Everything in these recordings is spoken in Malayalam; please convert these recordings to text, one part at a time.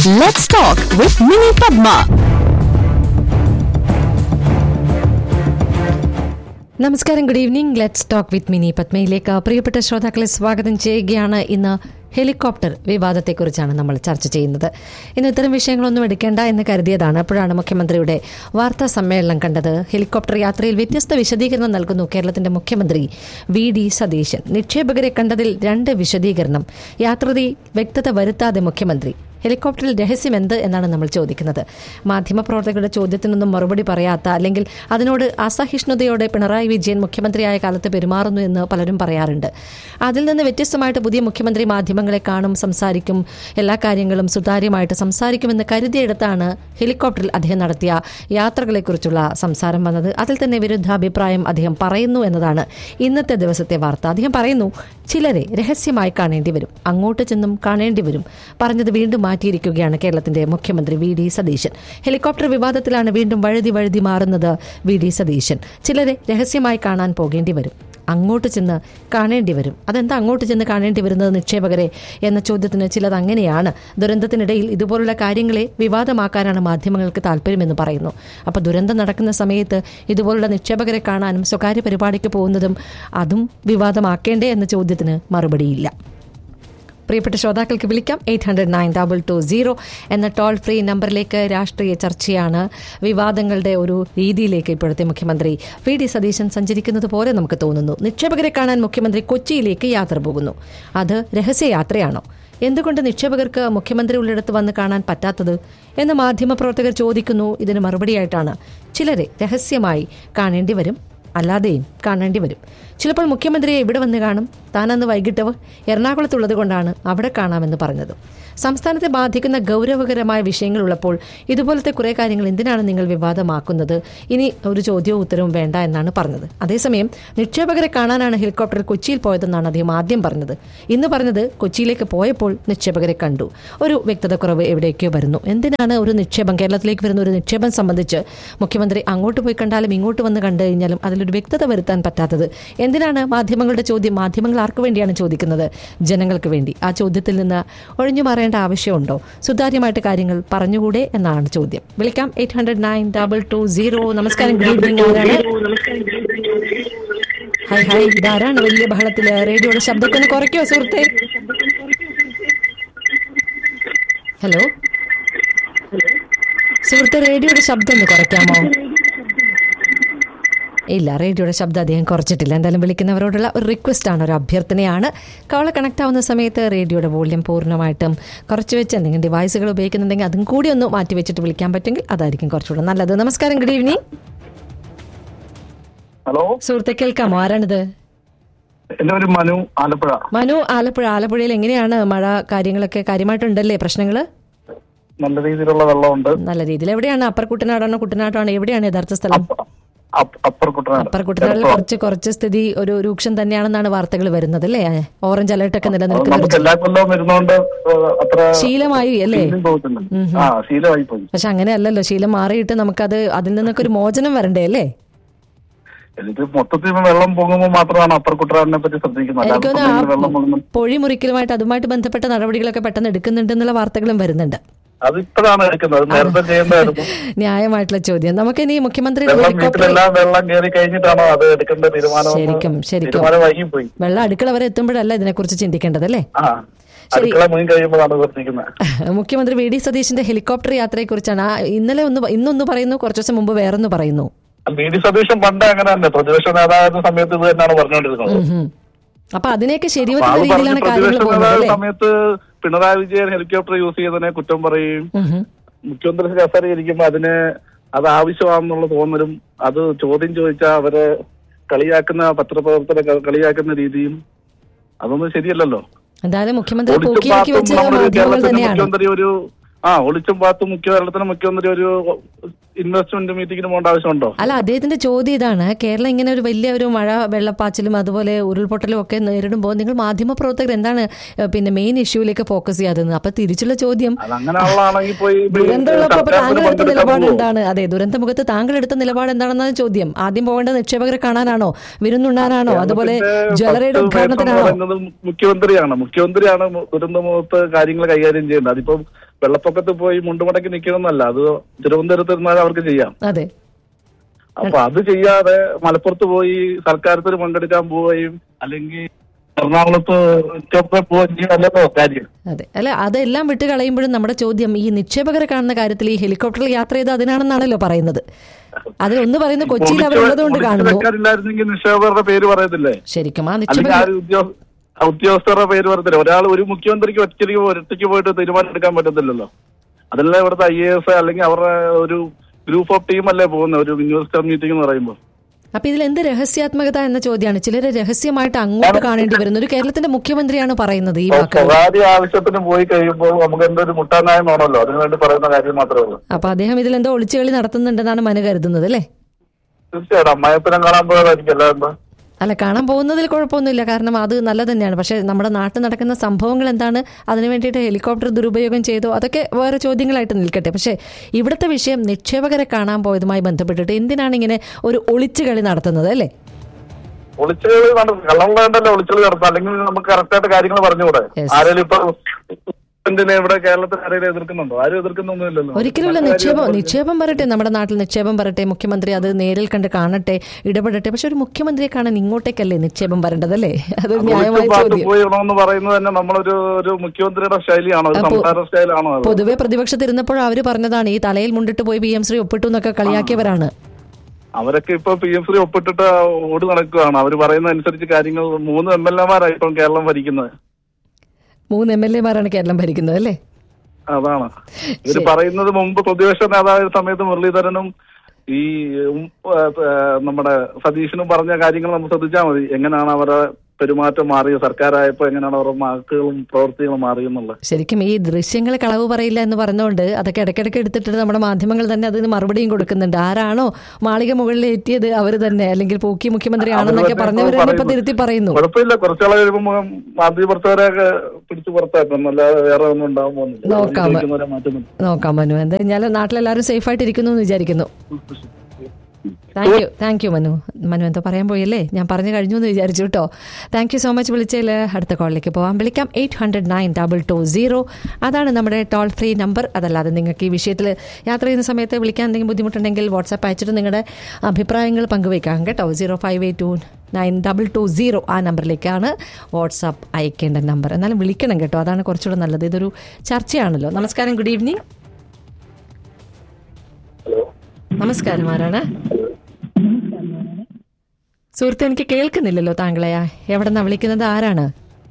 Let's talk with Mini Padma. നമസ്കാരം good evening let's talk with Mini പത്മയിലേക്ക് പ്രിയപ്പെട്ട ശ്രോതാക്കളെ സ്വാഗതം ചെയ്യുകയാണ് ഇന്ന് ഹെലികോപ്റ്റർ വിവാദത്തെക്കുറിച്ചാണ് നമ്മൾ ചർച്ച ചെയ്യുന്നത് ഇന്ന് ഇത്തരം വിഷയങ്ങളൊന്നും എടുക്കേണ്ട എന്ന് കരുതിയതാണ് അപ്പോഴാണ് മുഖ്യമന്ത്രിയുടെ വാർത്താ സമ്മേളനം കണ്ടത് ഹെലികോപ്റ്റർ യാത്രയിൽ വ്യത്യസ്ത വിശദീകരണം നൽകുന്നു കേരളത്തിന്റെ മുഖ്യമന്ത്രി വി ഡി സതീശൻ നിക്ഷേപകരെ കണ്ടതിൽ രണ്ട് വിശദീകരണം യാത്രയിൽ വ്യക്തത വരുത്താതെ മുഖ്യമന്ത്രി ഹെലികോപ്റ്ററിൽ രഹസ്യം എന്ത് എന്നാണ് നമ്മൾ ചോദിക്കുന്നത് മാധ്യമപ്രവർത്തകരുടെ ചോദ്യത്തിനൊന്നും മറുപടി പറയാത്ത അല്ലെങ്കിൽ അതിനോട് അസഹിഷ്ണുതയോടെ പിണറായി വിജയൻ മുഖ്യമന്ത്രിയായ കാലത്ത് പെരുമാറുന്നു എന്ന് പലരും പറയാറുണ്ട് അതിൽ നിന്ന് വ്യത്യസ്തമായിട്ട് പുതിയ മുഖ്യമന്ത്രി മാധ്യമങ്ങളെ കാണും സംസാരിക്കും എല്ലാ കാര്യങ്ങളും സുതാര്യമായിട്ട് സംസാരിക്കുമെന്ന് കരുതിയെടുത്താണ് ഹെലികോപ്റ്ററിൽ അദ്ദേഹം നടത്തിയ യാത്രകളെക്കുറിച്ചുള്ള സംസാരം വന്നത് അതിൽ തന്നെ വിരുദ്ധാഭിപ്രായം അദ്ദേഹം പറയുന്നു എന്നതാണ് ഇന്നത്തെ ദിവസത്തെ വാർത്ത അദ്ദേഹം പറയുന്നു ചിലരെ രഹസ്യമായി കാണേണ്ടി വരും അങ്ങോട്ട് ചെന്നും കാണേണ്ടി വരും പറഞ്ഞത് വീണ്ടും മാറ്റിയിരിക്കുകയാണ് കേരളത്തിന്റെ മുഖ്യമന്ത്രി വി ഡി സതീശൻ ഹെലികോപ്റ്റർ വിവാദത്തിലാണ് വീണ്ടും വഴുതി വഴുതി മാറുന്നത് വി ഡി സതീശൻ ചിലരെ രഹസ്യമായി കാണാൻ പോകേണ്ടി വരും അങ്ങോട്ട് ചെന്ന് കാണേണ്ടി വരും അതെന്താ അങ്ങോട്ട് ചെന്ന് കാണേണ്ടി വരുന്നത് നിക്ഷേപകരെ എന്ന ചോദ്യത്തിന് ചിലത് അങ്ങനെയാണ് ദുരന്തത്തിനിടയിൽ ഇതുപോലുള്ള കാര്യങ്ങളെ വിവാദമാക്കാനാണ് മാധ്യമങ്ങൾക്ക് താല്പര്യമെന്ന് പറയുന്നു അപ്പോൾ ദുരന്തം നടക്കുന്ന സമയത്ത് ഇതുപോലുള്ള നിക്ഷേപകരെ കാണാനും സ്വകാര്യ പരിപാടിക്ക് പോകുന്നതും അതും വിവാദമാക്കേണ്ടേ എന്ന ചോദ്യത്തിന് മറുപടിയില്ല പ്രിയപ്പെട്ട ശ്രോതാക്കൾക്ക് വിളിക്കാം eight hundred nine double two zero എന്ന ടോൾ ഫ്രീ നമ്പറിലേക്ക് രാഷ്ട്രീയ ചർച്ചയാണ് വിവാദങ്ങളുടെ ഒരു രീതിയിലേക്ക് ഇപ്പോഴത്തെ മുഖ്യമന്ത്രി വി ഡി സതീശൻ സഞ്ചരിക്കുന്നത് പോലെ നമുക്ക് തോന്നുന്നു നിക്ഷേപകരെ കാണാൻ മുഖ്യമന്ത്രി കൊച്ചിയിലേക്ക് യാത്ര പോകുന്നു അത് രഹസ്യയാത്രയാണോ എന്തുകൊണ്ട് നിക്ഷേപകർക്ക് മുഖ്യമന്ത്രി ഉള്ളിടത്ത് വന്ന് കാണാൻ പറ്റാത്തത് എന്ന് മാധ്യമപ്രവർത്തകർ ചോദിക്കുന്നു ഇതിന് മറുപടിയായിട്ടാണ് ചിലരെ രഹസ്യമായി കാണേണ്ടി വരും അല്ലാതെയും കാണേണ്ടി വരും ചിലപ്പോൾ മുഖ്യമന്ത്രിയെ ഇവിടെ വന്ന് കാണും താനന്ന് വൈകിട്ട് എറണാകുളത്തുള്ളത് കൊണ്ടാണ് അവിടെ കാണാമെന്ന് പറഞ്ഞത് സംസ്ഥാനത്തെ ബാധിക്കുന്ന ഗൗരവകരമായ വിഷയങ്ങളുള്ളപ്പോൾ ഇതുപോലത്തെ കുറേ കാര്യങ്ങൾ എന്തിനാണ് നിങ്ങൾ വിവാദമാക്കുന്നത് ഇനി ഒരു ചോദ്യവും ഉത്തരവും വേണ്ട എന്നാണ് പറഞ്ഞത് അതേസമയം നിക്ഷേപകരെ കാണാനാണ് ഹെലികോപ്റ്റർ കൊച്ചിയിൽ പോയതെന്നാണ് അദ്ദേഹം ആദ്യം പറഞ്ഞത് ഇന്ന് പറഞ്ഞത് കൊച്ചിയിലേക്ക് പോയപ്പോൾ നിക്ഷേപകരെ കണ്ടു ഒരു വ്യക്തത കുറവ് എവിടേക്കോ വരുന്നു എന്തിനാണ് ഒരു നിക്ഷേപം കേരളത്തിലേക്ക് വരുന്ന ഒരു നിക്ഷേപം സംബന്ധിച്ച് മുഖ്യമന്ത്രി അങ്ങോട്ട് പോയി കണ്ടാലും ഇങ്ങോട്ട് വന്ന് കണ്ടു കഴിഞ്ഞാലും അതിലൊരു വ്യക്തത വരുത്താൻ പറ്റാത്തത് എന്തിനാണ് മാധ്യമങ്ങളുടെ ചോദ്യം മാധ്യമങ്ങൾ ആർക്ക് വേണ്ടിയാണ് ചോദിക്കുന്നത് ജനങ്ങൾക്ക് വേണ്ടി ആ ചോദ്യത്തിൽ നിന്ന് ഒഴിഞ്ഞു മാറേണ്ട ആവശ്യമുണ്ടോ സുതാര്യമായിട്ട് കാര്യങ്ങൾ പറഞ്ഞുകൂടെ എന്നാണ് ചോദ്യം വിളിക്കാം eight hundred nine double two zero നമസ്കാരം ഗുഡ് ഈവനിങ് ആരാണ് ഹായ് ഹായ് ഇതാരാണ് വലിയ ബഹളത്തില് റേഡിയോയുടെ ശബ്ദമൊക്കെ ഒന്ന് കുറയ്ക്കോ സുഹൃത്തെ ഹലോ സുഹൃത്തെ റേഡിയോയുടെ ശബ്ദം ഒന്ന് കുറയ്ക്കാമോ ഇല്ല റേഡിയോയുടെ ശബ്ദം അദ്ദേഹം കുറച്ചിട്ടില്ല എന്തായാലും വിളിക്കുന്നവരോടുള്ള ഒരു റിക്വസ്റ്റ് ആണ് ഒരു അഭ്യർത്ഥനയാണ് കോള് കണക്ട് ആവുന്ന സമയത്ത് റേഡിയോയുടെ വോള്യം പൂർണ്ണമായിട്ടും കുറച്ച് വെച്ച് എന്തെങ്കിലും ഡിവൈസുകൾ ഉപയോഗിക്കുന്നുണ്ടെങ്കിൽ അതും കൂടി ഒന്ന് മാറ്റി വെച്ചിട്ട് വിളിക്കാൻ പറ്റുമെങ്കിൽ അതായിരിക്കും കുറച്ചുകൂടെ നല്ലത് നമസ്കാരം ഗുഡ് ഈവനിങ് ഹലോ സുഹൃത്തെ കേൾക്കാമോ ആരാണിത് എന്റെ ഒരു മനു ആലപ്പുഴ മനു ആലപ്പുഴ ആലപ്പുഴയിൽ എങ്ങനെയാണ് മഴ കാര്യങ്ങളൊക്കെ കാര്യമായിട്ടുണ്ടല്ലേ പ്രശ്നങ്ങൾ നല്ല രീതിയിലുള്ള വെള്ളമുണ്ട് നല്ല രീതിയിൽ എവിടെയാണ് അപ്പർ കുട്ടനാടാണോ കുട്ടനാടാണോ എവിടെയാണ് യഥാർത്ഥ സ്ഥലം അപ്പ- അപ്പ- അപ്പർ കുട്ടനാട് അപ്പർ കുട്ടനാടിൽ കുറച്ച് കുറച്ച് സ്ഥിതി ഒരു രൂക്ഷം തന്നെയാണെന്നാണ് വാർത്തകൾ വരുന്നത് അല്ലേ ഓറഞ്ച് അലേർട്ടൊക്കെ അത് നിലനിൽക്കുന്ന നമുക്ക് എല്ലാ കൊല്ലവും വരുന്നോണ്ട് ഏഹ്, അത്ര ശീലമായി അല്ലേ ഫീലിംഗ് തോന്നുന്നില്ല ആ ശീലമായി പോയി പക്ഷെ അങ്ങനെയല്ലല്ലോ ശീലം മാറിയിട്ട് നമുക്കത് അതിൽ നിന്നൊക്കെ ഒരു മോചനം വരണ്ടേ അല്ലേ ഇത് മൊത്തത്തിൽ ഇപ്പൊ വെള്ളം പൊങ്ങുമ്പോൾ മാത്രമാണ് അപ്പർ കുട്ടനാടിനെ പറ്റി ശ്രദ്ധിക്കുന്നത് അല്ലാതെ എനിക്ക് ഇപ്പൊ തോന്നുന്നു ഭയങ്കര വെള്ളം പൊങ്ങുന്നു ആ പൊഴി മുറിക്കലുമായിട്ട് അതുമായിട്ട് ബന്ധപ്പെട്ട നടപടികളൊക്കെ പെട്ടെന്ന് എടുക്കുന്നുണ്ടെന്നുള്ള വാർത്തകളും വരുന്നുണ്ട് അത് ഇപ്പോഴാണ് എടുക്കുന്നത് അത് നേരത്തെ ചെയ്യേണ്ടതായിരുന്നു ന്യായമായിട്ടുള്ള ചോദ്യം നമുക്കിനി മുഖ്യമന്ത്രിയുടെ വെള്ളം ഹെലികോപ്റ്റർ വീട്ടിലെല്ലാം വെള്ളം കയറി കഴിഞ്ഞിട്ടാണോ അത് എടുക്കേണ്ട തീരുമാനം ശരിക്കും ശരിക്കും തീരുമാനം വൈകിപ്പോയി വെള്ളം അടുക്കള വരെ എത്തുമ്പോഴല്ല ഇതിനെക്കുറിച്ച് ചിന്തിക്കേണ്ടത് അല്ലേ ആ അടുക്കള മുൻ കഴിയുമ്പോഴാണ് ശ്രദ്ധിക്കുന്നത് മുഖ്യമന്ത്രി വി ഡി സതീശിന്റെ ഹെലികോപ്റ്റർ യാത്രയെക്കുറിച്ചാണ് ആ ഇന്നലെ ഒന്ന് പ- ഇന്നൊന്ന് പറയുന്നു കുറച്ച് ദിവസം മുമ്പ് വേറൊന്ന് പറയുന്നു ബി ഡി സതീശൻ പണ്ട് അങ്ങനെ തന്നെ പ്രതിപക്ഷ നേതാവായിരുന്ന സമയത്ത് ഇത് തന്നെയാണ് പറഞ്ഞുകൊണ്ടിരുന്നത് ഉം. അപ്പൊ അതിനെയൊക്കെ അപ്പൊ ശരിവെക്കുന്ന അത് പറഞ്ഞ് രീതിയിലാണ് കാര്യങ്ങൾ പ്രതിപക്ഷ പോകുന്നത് നേതാവ് അല്ലേ സമയത്ത് പിണറായി വിജയൻ ഹെലികോപ്റ്റർ യൂസ് ചെയ്തതിനെ കുറ്റം പറയും ഉം ഉം. മുഖ്യമന്ത്രി കസേര ഇരിക്കുമ്പോ അതിന് അത് ആവശ്യമാണെന്നുള്ള തോന്നലും അത് ചോദ്യം ചോദിച്ചാൽ അവരെ കളിയാക്കുന്ന പത്രപ്രവർത്തകരെ കളിയാക്കുന്ന രീതിയും അതൊന്നും ശരിയല്ലല്ലോ എന്തായാലും മുഖ്യമന്ത്രി ഒളിച്ചും പൂക്കിയാക്കി പാത്തും വെച്ച നമ്മുടെ മാധ്യമങ്ങൾ കേരളത്തിന്റെ തന്നെയാണ് മുഖ്യമന്ത്രി ഒരു ആ ഒളിച്ചും പാത്തും മുഖ്യ കേരളത്തിന്റെ മുഖ്യമന്ത്രി ഒരു ഇൻവെസ്റ്റ്മെന്റ് മീറ്റിംഗിന് പോകേണ്ട ആവശ്യമുണ്ടോ അല്ല അദ്ദേഹത്തിന്റെ ചോദ്യം ഇതാണ് കേരളം ഇങ്ങനെ ഒരു വലിയ ഒരു മഴ വെള്ളപ്പാച്ചിലും അതുപോലെ ഉരുൾപൊട്ടലും ഒക്കെ നേരിടുമ്പോൾ നിങ്ങൾ മാധ്യമപ്രവർത്തകർ എന്താണ് ഏഹ്, പിന്നെ മെയിൻ ഇഷ്യൂവിലേക്ക് ഫോക്കസ് ചെയ്യാതെന്ന് അപ്പൊ തിരിച്ചുള്ള ചോദ്യം അതങ്ങനെയുള്ളതാണെങ്കിൽ പോയി ദുരന്തമുള്ളപ്പോ അപ്പൊ സർക്കാരിന് താങ്കൾ എടുത്ത പങ്കെടുക്കാൻ നിലപാട് പോവോ? എന്താണ് അതെ ദുരന്തമുഖത്ത് താങ്കൾ എടുത്ത നിലപാട് എന്താണെന്നാണ് ചോദ്യം ആദ്യം പോകേണ്ടത് നിക്ഷേപകരെ കാണാനാണോ വിരുന്നുണ്ണാനാണോ അതുപോലെ കേരളത്തിന്റെ ജ്വല്ലറിയുടെ first ഉദ്ഘാടനത്തിനാണോ വേഷം എന്ന് പറയുന്നത് മുഖ്യമന്ത്രിയാണ് മുഖ്യമന്ത്രിയാണ് ദുരന്തമുഖത്ത് കാര്യങ്ങൾ കൈകാര്യം ചെയ്യേണ്ടത് അതിപ്പം വെള്ളപ്പൊക്കത്ത് പോയി മുണ്ടുമടക്കി നിൽക്കണമെന്നല്ല അത് തിരുവനന്തപുരത്ത് ഇരുന്നാൽ അവർക്ക് ചെയ്യാം അതെ അപ്പൊ അത് ചെയ്യാതെ മലപ്പുറത്ത് പോയി സർക്കാരത്തിന് പങ്കെടുക്കാൻ പോവുകയും അല്ലെങ്കിൽ എറണാകുളത്ത് ഒക്കെ പോവുകയും ചെയ്യുന്നല്ലോ കാര്യം അതെ അല്ല അതെല്ലാം വിട്ട് കളയുമ്പോഴും നമ്മുടെ ചോദ്യം ഈ നിക്ഷേപകരെ കാണുന്ന കാര്യത്തിൽ ഈ ഹെലികോപ്റ്ററിൽ യാത്ര ചെയ്ത് അതിനാണെന്നാണല്ലോ പറയുന്നത് അതിലൊന്ന് പറയുന്നത് കൊച്ചിയിൽ അവർ ഉള്ളതുകൊണ്ട് കാണുന്നു വെക്കാനില്ലായിരുന്നെങ്കിൽ നിക്ഷേപകരുടെ പേര് പറയത്തില്ലേ ശരിക്കും ആ അല്ലെങ്കിൽ നിക്ഷേപകർ ആരും ഉദ്യോഗ ആ ഉദ്യോഗസ്ഥരുടെ പേര് പറയത്തില്ല ഒരാൾ ഒരു മുഖ്യമന്ത്രിക്ക് ഒറ്റയ്ക്ക് ഒറ്റയ്ക്ക് പോയിട്ട് തീരുമാനം എടുക്കാൻ പറ്റത്തില്ലല്ലോ അതല്ല ഇവിടുത്തെ ഐ എ എസ് അല്ലെങ്കിൽ അവരുടെ ഒരു ഗ്രൂപ്പ് ഓഫ് ടീം അല്ലേ പോകുന്നത് ഒരു ഇൻവെസ്റ്റർ മീറ്റിംഗ് എന്ന് പറയുമ്പോൾ അപ്പൊ ഇതിൽ എന്ത് രഹസ്യാത്മകത എന്ന ചോദ്യമാണ് ചിലര് രഹസ്യമായിട്ട് അങ്ങോട്ട് കാണേണ്ടി വരുന്നു ഒരു കേരളത്തിന്റെ മുഖ്യമന്ത്രിയാണ് പറയുന്നത് ഈ വാക്കുകൾ സ്വകാര്യ ആവശ്യത്തിന് പോയി കഴിയുമ്പോൾ നമുക്ക് എന്തൊരു മുട്ടാനായം വേണമല്ലോ അതിനു വേണ്ടി പറയുന്ന കാര്യം മാത്രമേ ഉള്ളൂ അപ്പൊ അദ്ദേഹം ഇതിൽ എന്തോ ഒളിച്ചുകളി നടത്തുന്നുണ്ടെന്നാണ് മനു കരുതുന്നത് അല്ലേ തീർച്ചയായിട്ടും അമ്മായപ്പനം കാണാൻ പോയതായിരിക്കും അല്ല എന്താ അല്ല കാണാൻ പോകുന്നതിൽ കുഴപ്പമൊന്നുമില്ല കാരണം അത് നല്ല തന്നെയാണ് പക്ഷേ നമ്മുടെ നാട്ടിൽ നടക്കുന്ന സംഭവങ്ങൾ എന്താണ് അതിനു വേണ്ടിയിട്ട് ഹെലികോപ്റ്റർ ദുരുപയോഗം ചെയ്തോ അതൊക്കെ വേറെ ചോദ്യങ്ങളായിട്ട് നിൽക്കട്ടെ പക്ഷേ ഇവിടുത്തെ വിഷയം നിക്ഷേപകരെ കാണാൻ പോയതുമായി ബന്ധപ്പെട്ടിട്ട് എന്തിനാണ് ഇങ്ങനെ ഒരു ഒളിച്ചുകളി നടത്തുന്നത് അല്ലേ ഒളിച്ചുകളി നടത്തും കള്ളം വേണ്ടല്ലോ ഒളിച്ചുകളി നടത്താം അല്ലെങ്കിൽ നമുക്ക് കറക്റ്റായിട്ട് കാര്യങ്ങൾ പറഞ്ഞുകൂടെ Yes. ആരെങ്കിലും ഇപ്പൊ പ്രസിഡന്റിനെ ഇവിടെ കേരളത്തിൽ ആരെങ്കിലും എതിർക്കുന്നുണ്ടോ ആരും എതിർക്കുന്നൊന്നുമില്ലല്ലോ ഒരിക്കലുമില്ല നിക്ഷേപം നിക്ഷേപം വരട്ടെ നമ്മുടെ നാട്ടിൽ നിക്ഷേപം വരട്ടെ മുഖ്യമന്ത്രി അത് നേരിൽ കണ്ട് കാണട്ടെ ഇടപെടട്ടെ പക്ഷെ ഒരു മുഖ്യമന്ത്രിയെ കാണാൻ ഇങ്ങോട്ടേക്കല്ലേ നിക്ഷേപം വരേണ്ടതല്ലേ അതൊരു ന്യായമായ പാട്ട് ചോദ്യം പോയിടണമെന്ന് പറയുന്നത് തന്നെ നമ്മളൊരു ഒരു മുഖ്യമന്ത്രിയുടെ ശൈലിയാണോ ഒരു അപ്പോ- സംസാര സ്റ്റൈലാണോ അത് പൊതുവെ പ്രതിപക്ഷത്തിരുന്നപ്പോൾ അവര് പറഞ്ഞതാണ് ഈ തലയിൽ മുണ്ടിട്ട് പോയി പി എം ശ്രീ ഒപ്പിട്ടു എന്നൊക്കെ കളിയാക്കിയവരാണ് അവരൊക്കെ ഇപ്പൊ പി എം ശ്രീ ഒപ്പിട്ടിട്ട് ഓടി നടക്കുകയാണ് അവർ പറയുന്ന അനുസരിച്ച് കാര്യങ്ങൾ മൂന്ന് എം എൽ എമാരായി ഇപ്പം കേരളം ഭരിക്കുന്നത് മൂന്ന് എം എൽ എമാരാണ് കേരളം ഭരിക്കുന്നത് അല്ലേ അതാണ് ഇവര് ശരി. പറയുന്നത് മുമ്പ് പ്രതിപക്ഷ നേതാവായ സമയത്ത് മുരളീധരനും ഈ ഉം, ആ, ആ, നമ്മുടെ സതീശനും പറഞ്ഞ കാര്യങ്ങൾ നമ്മൾ ശ്രദ്ധിച്ചാൽ മതി എങ്ങനെയാണ് അവരുടെ പെരുമാറ്റം മാറിയത് സർക്കാരായപ്പോ എങ്ങനെയാണ് അവരുടെ വാക്കുകളും പ്രവൃത്തികളും മാറിയെന്നുള്ളത് ശരിക്കും ഈ ദൃശ്യങ്ങൾ കളവ് പറയില്ല എന്ന് പറഞ്ഞുകൊണ്ട് അതൊക്കെ ഇടയ്ക്കിടയ്ക്ക് എടുത്തിട്ട് നമ്മുടെ മാധ്യമങ്ങൾ തന്നെ അതിന് മറുപടിയും കൊടുക്കുന്നുണ്ട് ആരാണോ മാളിക മുകളിൽ എത്തിയത് അവർ തന്നെ അല്ലെങ്കിൽ പൂക്കി മുഖ്യമന്ത്രി ആണെന്നൊക്കെ അവര് പറഞ്ഞവർ തന്നെ ഇപ്പൊ തിരുത്തി പറയുന്നു കുഴപ്പമില്ല കുറച്ചാളെ കഴിയുമ്പോൾ മാധ്യമപ്രവർത്തകരെയൊക്കെ പിടിച്ചു പുറത്താക്കണം അല്ലാതെ വേറെ ഒന്നും ഉണ്ടാവാൻ പോകുന്നില്ല നോക്കാം. അവര് ചോദിക്കുന്നവരെ മാറ്റുന്നു നോക്കാം മനു എന്താ കഴിഞ്ഞാൽ നാട്ടിലെല്ലാവരും സേഫ് ആയിട്ട് ഇരിക്കുന്നു എന്ന് വിചാരിക്കുന്നു thank you thank you Manu Manu എന്തോ പറയാൻ പോയല്ലേ ഞാൻ പറഞ്ഞു കഴിഞ്ഞു എന്ന് വിചാരിച്ചു കേട്ടോ താങ്ക് യു സോ മച്ച് വിളിച്ചതിൽ അടുത്ത കോളിലേക്ക് പോവാം വിളിക്കാം eight hundred nine double two zero അതാണ് നമ്മുടെ ടോൾ ഫ്രീ നമ്പർ അതല്ലാതെ നിങ്ങൾക്ക് ഈ വിഷയത്തിൽ യാത്ര ചെയ്യുന്ന സമയത്ത് വിളിക്കാൻ എന്തെങ്കിലും ബുദ്ധിമുട്ടുണ്ടെങ്കിൽ വാട്സാപ്പ് അയച്ചിട്ട് നിങ്ങളുടെ അഭിപ്രായങ്ങൾ പങ്കുവയ്ക്കാം കേട്ടോ zero five eight two nine double two zero ആ നമ്പറിലേക്കാണ് വാട്സാപ്പ് അയക്കേണ്ട നമ്പർ എന്നാലും വിളിക്കണം കേട്ടോ അതാണ് കുറച്ചുകൂടെ നല്ലത് ഇതൊരു ചർച്ചയാണല്ലോ നമസ്കാരം ഗുഡ് ഈവനിങ് നമസ്കാരം ആരാണ് സുഹൃത്ത് എനിക്ക് കേൾക്കുന്നില്ലല്ലോ താങ്കളെയാ എവിടെന്നാ വിളിക്കുന്നത് ആരാണ്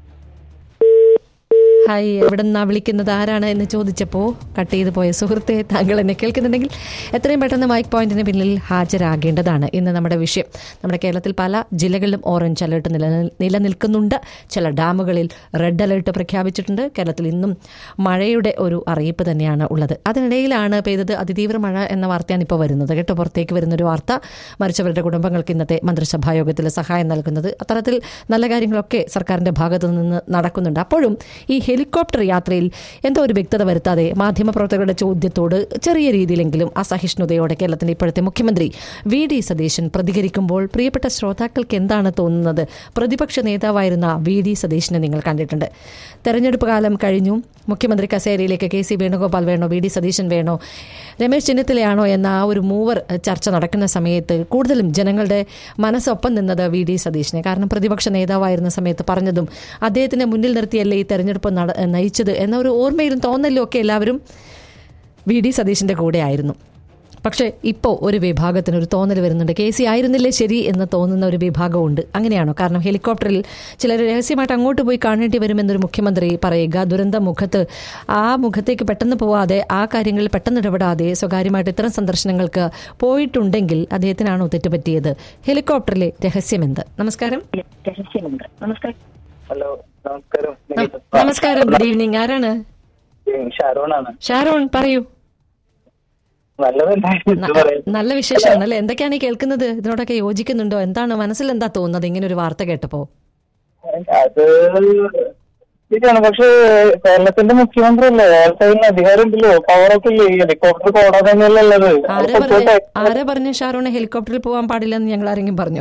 ഹായ് എവിടെന്നാ വിളിക്കുന്നത് ആരാണ് എന്ന് ചോദിച്ചപ്പോൾ കട്ട് ചെയ്ത് പോയ സുഹൃത്തെ താങ്കൾ എന്നെ കേൾക്കുന്നുണ്ടെങ്കിൽ എത്രയും പെട്ടെന്ന് മൈക്ക് പോയിന്റിന് പിന്നിൽ ഹാജരാകേണ്ടതാണ് ഇന്ന് നമ്മുടെ വിഷയം നമ്മുടെ കേരളത്തിൽ പല ജില്ലകളിലും ഓറഞ്ച് അലേർട്ട് നിലനിൽ നിലനിൽക്കുന്നുണ്ട് ചില ഡാമുകളിൽ റെഡ് അലേർട്ട് പ്രഖ്യാപിച്ചിട്ടുണ്ട് കേരളത്തിൽ ഇന്നും മഴയുടെ ഒരു അറിയിപ്പ് തന്നെയാണ് ഉള്ളത് അതിനിടയിലാണ് പെയ്തത് അതിതീവ്ര മഴ എന്ന വാർത്തയാണ് ഇപ്പോൾ വരുന്നത് കേട്ടോ പുറത്തേക്ക് വരുന്നൊരു വാർത്ത മരിച്ചവരുടെ കുടുംബങ്ങൾക്ക് ഇന്നത്തെ മന്ത്രിസഭാ യോഗത്തിൽ സഹായം നൽകുന്നത് അത്തരത്തിൽ നല്ല കാര്യങ്ങളൊക്കെ സർക്കാരിന്റെ ഭാഗത്തു നിന്ന് നടക്കുന്നുണ്ട് അപ്പോഴും ഈ ഹെലികോപ്റ്റർ യാത്രയിൽ എന്തോ ഒരു വ്യക്തത വരുത്താതെ മാധ്യമപ്രവർത്തകരുടെ ചോദ്യത്തോട് ചെറിയ രീതിയിലെങ്കിലും അസഹിഷ്ണുതയോടെ കേരളത്തിന്റെ ഇപ്പോഴത്തെ മുഖ്യമന്ത്രി വി ഡി സതീശൻ പ്രതികരിക്കുമ്പോൾ പ്രിയപ്പെട്ട ശ്രോതാക്കൾക്ക് എന്താണ് തോന്നുന്നത് പ്രതിപക്ഷ നേതാവായിരുന്ന വി ഡി സതീശനെ നിങ്ങൾ കണ്ടിട്ടുണ്ട് തെരഞ്ഞെടുപ്പ് കാലം കഴിഞ്ഞു മുഖ്യമന്ത്രി കസേരയിലേക്ക് കെ സി വേണുഗോപാൽ വേണോ വി ഡി സതീശൻ വേണോ രമേശ് ചെന്നിത്തലയാണോ എന്ന ആ ഒരു മൂവർ ചർച്ച നടക്കുന്ന സമയത്ത് കൂടുതലും ജനങ്ങളുടെ മനസ്സൊപ്പം നിന്നത് വി ഡി സതീശനെ കാരണം പ്രതിപക്ഷ നേതാവായിരുന്ന സമയത്ത് പറഞ്ഞതും അദ്ദേഹത്തിനെ മുന്നിൽ നിർത്തിയല്ലേ ഈ തെരഞ്ഞെടുപ്പ് നട നയിച്ചത് എന്ന ഒരു ഓർമ്മയിലും തോന്നലിലും ഒക്കെ എല്ലാവരും വി ഡി സതീശിൻ്റെ കൂടെ ആയിരുന്നു പക്ഷേ ഇപ്പോൾ ഒരു വിഭാഗത്തിന് ഒരു തോന്നൽ വരുന്നുണ്ട് കെ സി ആയിരുന്നില്ലേ ശരി എന്ന് തോന്നുന്ന ഒരു വിഭാഗമുണ്ട് അങ്ങനെയാണോ കാരണം ഹെലികോപ്റ്ററിൽ ചിലർ രഹസ്യമായിട്ട് അങ്ങോട്ട് പോയി കാണേണ്ടി വരുമെന്നൊരു മുഖ്യമന്ത്രി പറയുക ദുരന്ത മുഖത്ത് ആ മുഖത്തേക്ക് പെട്ടെന്ന് പോവാതെ ആ കാര്യങ്ങളിൽ പെട്ടെന്ന് ഇടപെടാതെ സ്വകാര്യമായിട്ട് ഇത്തരം സന്ദർശനങ്ങൾക്ക് പോയിട്ടുണ്ടെങ്കിൽ അദ്ദേഹത്തിനാണോ തെറ്റുപറ്റിയത് ഹെലികോപ്റ്ററിലെ രഹസ്യമെന്ത് നമസ്കാരം രഹസ്യമുണ്ട് നമസ്കാരം ഹലോ നമസ്കാരം നം- നമസ്കാരം ഗുഡ് ഈവനിങ് ആരാണ് ഷാരോണാണ് ഷാരോൺ പറയൂ നല്ലതന്നെ ന- നല്ല വിശേഷമാണ് അല്ലേ എന്തൊക്കെയാണ് ഈ കേൾക്കുന്നത് ഇതിനോടൊക്കെ യോജിക്കുന്നുണ്ടോ എന്താണ് മനസ്സിൽ എന്താ തോന്നുന്നത് ഇങ്ങനെ ഒരു വാർത്ത കേട്ടപ്പോ അത് ശരിയാണ് പക്ഷേ കേരളത്തിന്റെ മുഖ്യമന്ത്രി അല്ലേ അയാൾക്ക് അതിന് അധികാരം ഉണ്ടല്ലോ പവറൊക്കെ ഇല്ലേ ഈ ഹെലികോപ്റ്റർ കോടാൻ തന്നെയല്ലേ ഉള്ളത് ആരെ പറഞ്ഞ ആരെ പറഞ്ഞ ഷാറൂണ് ഹെലികോപ്റ്ററിൽ പോകാൻ പാടില്ലെന്ന് ഞങ്ങൾ ആരെങ്കിലും പറഞ്ഞോ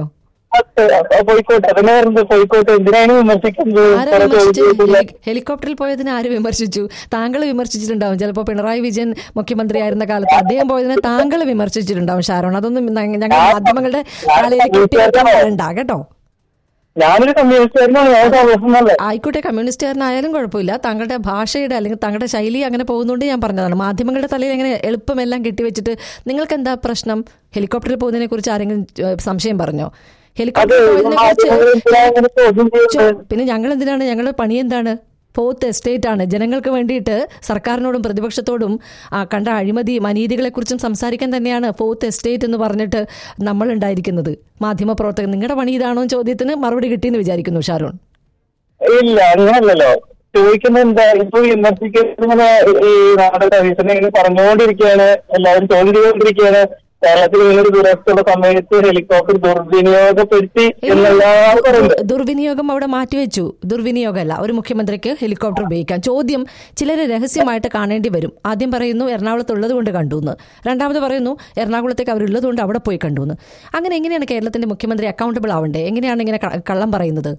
പോയിക്കോട്ടെ അതിനെ പറഞ്ഞത് പോയിക്കോട്ടെ എന്തിനാണ് വിമർശിക്കുന്നത് ആരാ കുറെ വിമർശിച്ചു ചോദിച്ചിട്ടില്ല. ഹെലി- ഹെലികോപ്റ്ററിൽ പോയതിന് ആര് വിമർശിച്ചു താങ്കൾ വിമർശിച്ചിട്ടുണ്ടാവും ചിലപ്പോൾ പിണറായി വിജയൻ മുഖ്യമന്ത്രിയായിരുന്ന കാലത്ത് അദ്ദേഹം പോയതിനെ താങ്കൾ വിമർശിച്ചിട്ടുണ്ടാവും ഷാരോൺ അതൊന്നും ഞ- ഞങ്ങൾ മാധ്യമങ്ങളുടെ തലയിൽ കെട്ടിവെക്കാൻ വേണ്ട കേട്ടോ ഞാനൊരു കമ്മ്യൂണിസ്റ്റുകാരനാണ് ഞാൻ സന്തോഷമല്ലേ ആയിക്കോട്ടെ കമ്മ്യൂണിസ്റ്റുകാരനായാലും കുഴപ്പമില്ല താങ്കളുടെ ഭാഷയുടെ അല്ലെങ്കിൽ താങ്കളുടെ ശൈലി അങ്ങനെ പോകുന്നതുകൊണ്ട് ഞാൻ പറഞ്ഞതാണ് മാധ്യമങ്ങളുടെ തലയിൽ എങ്ങനെ എളുപ്പമെല്ലാം കെട്ടിവെച്ചിട്ട് നിങ്ങൾക്ക് എന്താ പ്രശ്നം ഹെലികോപ്റ്ററിൽ പോകുന്നതിനെ കുറിച്ച് ആരെങ്കിലും ഏഹ്, സംശയം പറഞ്ഞോ അത് ഹെലികോപ്റ്ററിൽ പോയതിനെ കുറിച്ച് അങ്ങനെ ചോദ്യം ചെയ്യുന്നത് ചോ- പിന്നെ ഞങ്ങൾ എന്തിനാണ് ഞങ്ങളുടെ പണി എന്താണ് ഫോർത്ത് എസ്റ്റേറ്റ് ആണ് ജനങ്ങൾക്ക് വേണ്ടിയിട്ട് സർക്കാരിനോടും പ്രതിപക്ഷത്തോടും ആ, കണ്ട അഴിമതി അനീതികളെക്കുറിച്ചും സംസാരിക്കാൻ തന്നെയാണ് ഫോർത്ത് എസ്റ്റേറ്റ് എന്ന് പറഞ്ഞിട്ട് നമ്മൾ ഉണ്ടായിരിക്കുന്നത് മാധ്യമപ്രവർത്തകർ നിങ്ങളുടെ പണി ഇതാണോ എന്ന് ചോദ്യത്തിന് മറുപടി കിട്ടിയെന്ന് വിചാരിക്കുന്നു ഷാരോൺ ഇല്ല അങ്ങനല്ലല്ലോ ചോദിക്കുന്നത് എന്താ ഇപ്പൊ വിമർശിക്കുന്ന ഈ നാടക സതീശനെ ഇങ്ങനെ പറഞ്ഞുകൊണ്ടിരിക്കുകയാണ് എല്ലാവരും ചോദ്യം ചെയ്തുകൊണ്ടിരിക്കുകയാണ് കേരളത്തിൽ ഇങ്ങനെ ഒരു ദുരവസ്ഥയുള്ള സമയത്ത് ഹെലികോപ്റ്റർ ദുർവിനിയോഗപ്പെടുത്തി എന്നെല്ലാം പറയുന്നത് ദുർ- ദുർവിനിയോഗം അവിടെ മാറ്റിവെച്ചു ദുർവിനിയോഗമല്ല ഒരു മുഖ്യമന്ത്രിക്ക് ഹെലികോപ്റ്റർ ഉപയോഗിക്കാം ചോദ്യം ചിലരെ രഹസ്യമായിട്ട് കാണേണ്ടി വരും ആദ്യം പറയുന്നു എറണാകുളത്ത് ഉള്ളത് കൊണ്ട് കണ്ടു എന്ന് രണ്ടാമത് പറയുന്നു എറണാകുളത്തേക്ക് അവരുള്ളത് കൊണ്ട് അവിടെ പോയി കണ്ടു എന്ന് അങ്ങനെ എങ്ങനെയാണ് കേരളത്തിന്റെ മുഖ്യമന്ത്രി അക്കൗണ്ടബിൾ ആവണ്ടേ എങ്ങനെയാണ് ഇങ്ങനെ ക- കള്ളം പറയുന്നത്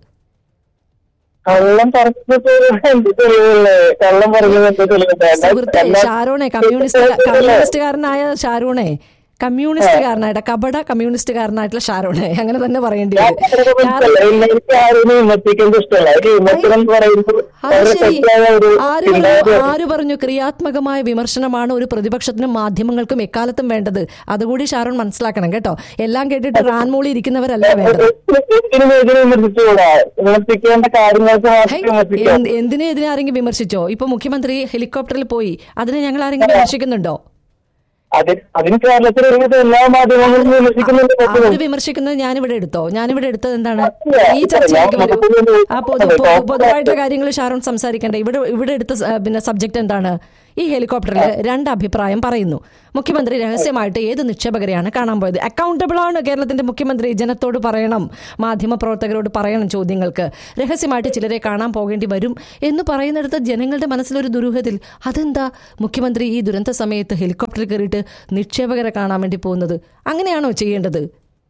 കള്ളം പറഞ്ഞത് എന്ത് തെളിവുള്ളേ കള്ളം പറഞ്ഞത് എന്ത് തെളിവ് സുഹൃത്തെ ഷാരോണെ കമ്മ്യൂണിസ്റ്റ് കമ്മ്യൂണിസ്റ്റുകാരനായ ഷാരോണെ കമ്മ്യൂണിസ്റ്റുകാരനായിട്ട് കപട കമ്മ്യൂണിസ്റ്റുകാരനായിട്ടുള്ള ഷാരോണെ അങ്ങനെ തന്നെ പറയേണ്ടി വരും കാരണം എനിക്ക് ആരും വിമർശിക്കുന്നത് ഇഷ്ടമല്ല ഒരു വിമർശനം എന്ന് പറയുന്നത് അത് വളരെ ശരി തെറ്റായ ഒരു ആര് പറഞ്ഞു ചിന്താഗതിയാണ്. ആര് പറഞ്ഞു ക്രിയാത്മകമായ വിമർശനമാണ് ഒരു പ്രതിപക്ഷത്തിനും മാധ്യമങ്ങൾക്കും എക്കാലത്തും വേണ്ടത് അതുകൂടി ഷാരോൺ മനസ്സിലാക്കണം കേട്ടോ എല്ലാം കേട്ടിട്ട് റാൻമൂളി ഇരിക്കുന്നവരല്ല വേണ്ടത് ഇതിനും ഇതിനും വിമർശിച്ചുകൂടാ വിമർശിക്കേണ്ട കാര്യങ്ങൾക്ക് ഹൈ, മാത്രം വിമർശിക്കാം എന്ത്- എന്തിനെ ഇതിനെ ആരെങ്കിലും വിമർശിച്ചോ ഇപ്പൊ മുഖ്യമന്ത്രി ഹെലികോപ്റ്ററിൽ പോയി അതിനെ ഞങ്ങൾ ആരെങ്കിലും വിമർശിക്കുന്നുണ്ടോ അതിന് അതിന് കേരളത്തിൽ ഒരുവിധം എല്ലാ മാധ്യമങ്ങളും വിമർശിക്കുന്നുണ്ട് അവര് വിമർശിക്കുന്നത് ഞാനിവിടെ എടുത്തോ ഞാനിവിടെ എടുത്തത് എന്താണ് അല്ല, ഈ ചർച്ചയിലേക്ക് ഞാൻ വരൂ മൊത്തത്തിലൊന്ന് ആ പൊതു അതെ, പൊതു- ടോപ്പ് പൊതുവായിട്ടുള്ള കാര്യങ്ങൾ ഷാരോൺ സംസാരിക്കണ്ടേ ഇവിടെ ഇവിടെ എടുത്ത സ- പിന്നെ സബ്ജക്ട് എന്താണ് ഈ ഹെലികോപ്റ്ററിൽ രണ്ട് അഭിപ്രായം പറയുന്നു മുഖ്യമന്ത്രി രഹസ്യമായിട്ട് ഏത് നിക്ഷേപകരെയാണ് കാണാൻ പോയത് അക്കൗണ്ടബിൾ ആണ് കേരളത്തിന്റെ മുഖ്യമന്ത്രി ജനത്തോട് പറയണം മാധ്യമ പ്രവർത്തകരോട് പറയണം ചോദ്യങ്ങൾക്ക് രഹസ്യമായിട്ട് ചിലരെ കാണാൻ പോകേണ്ടി വരും എന്ന് പറയുന്നിടത്ത് ജനങ്ങളുടെ മനസ്സിലൊരു ദുരൂഹത്തിൽ അതെന്താ മുഖ്യമന്ത്രി ഈ ദുരന്ത സമയത്ത് ഹെലികോപ്റ്ററിൽ കയറിയിട്ട് നിക്ഷേപകരെ കാണാൻ വേണ്ടി പോകുന്നത് അങ്ങനെയാണോ ചെയ്യേണ്ടത്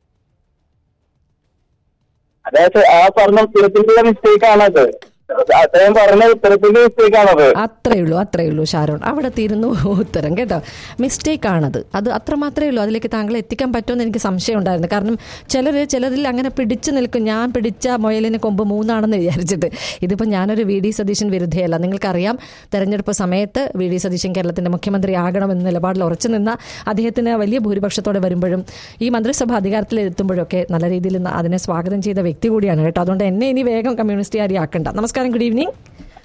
അതായത് ആ പറഞ്ഞ ഉത്തരത്തിന്റെ മിസ്റ്റേക്ക് ആണത് അദ്ദേഹം പറഞ്ഞ ഉത്തരത്തിന്റെ മിസ്റ്റേക്ക് ആണത് അത്രേ ഉള്ളൂ അത്രേ ഉള്ളൂ ഷാരോൺ അവിടെ തീരുന്നു ഉത്തരം കേട്ടോ മിസ്റ്റേക്ക് ആണത് അത് അത്ര മാത്രമേ ഉള്ളൂ അതിലേക്ക് താങ്കളെ എത്തിക്കാൻ പറ്റുമെന്ന് എനിക്ക് സംശയം ഉണ്ടായിരുന്നു കാരണം ചിലർ ചിലരിൽ അങ്ങനെ പിടിച്ചു നിൽക്കും ഞാൻ പിടിച്ച മുയലിന് കൊമ്പ് മൂന്നാണെന്ന് വിചാരിച്ചിട്ട് ഇതിപ്പോൾ ഞാനൊരു വി ഡി സതീശൻ വിരുദ്ധയല്ല നിങ്ങൾക്കറിയാം തെരഞ്ഞെടുപ്പ് സമയത്ത് വി ഡി സതീശൻ കേരളത്തിന്റെ മുഖ്യമന്ത്രി ആകണമെന്ന നിലപാടിൽ ഉറച്ചു നിന്ന അദ്ദേഹത്തിന് വലിയ ഭൂരിപക്ഷത്തോടെ വരുമ്പോഴും ഈ മന്ത്രിസഭ അധികാരത്തിൽ എത്തുമ്പോഴൊക്കെ നല്ല രീതിയിൽ ന- അതിനെ സ്വാഗതം ചെയ്ത വ്യക്തി കൂടിയാണ് കേട്ടോ അതുകൊണ്ട് എന്നെ ഇനി വേഗം കമ്മ്യൂണിസ്റ്റുകാരി ആക്കണ്ട നമസ്കാരം good evening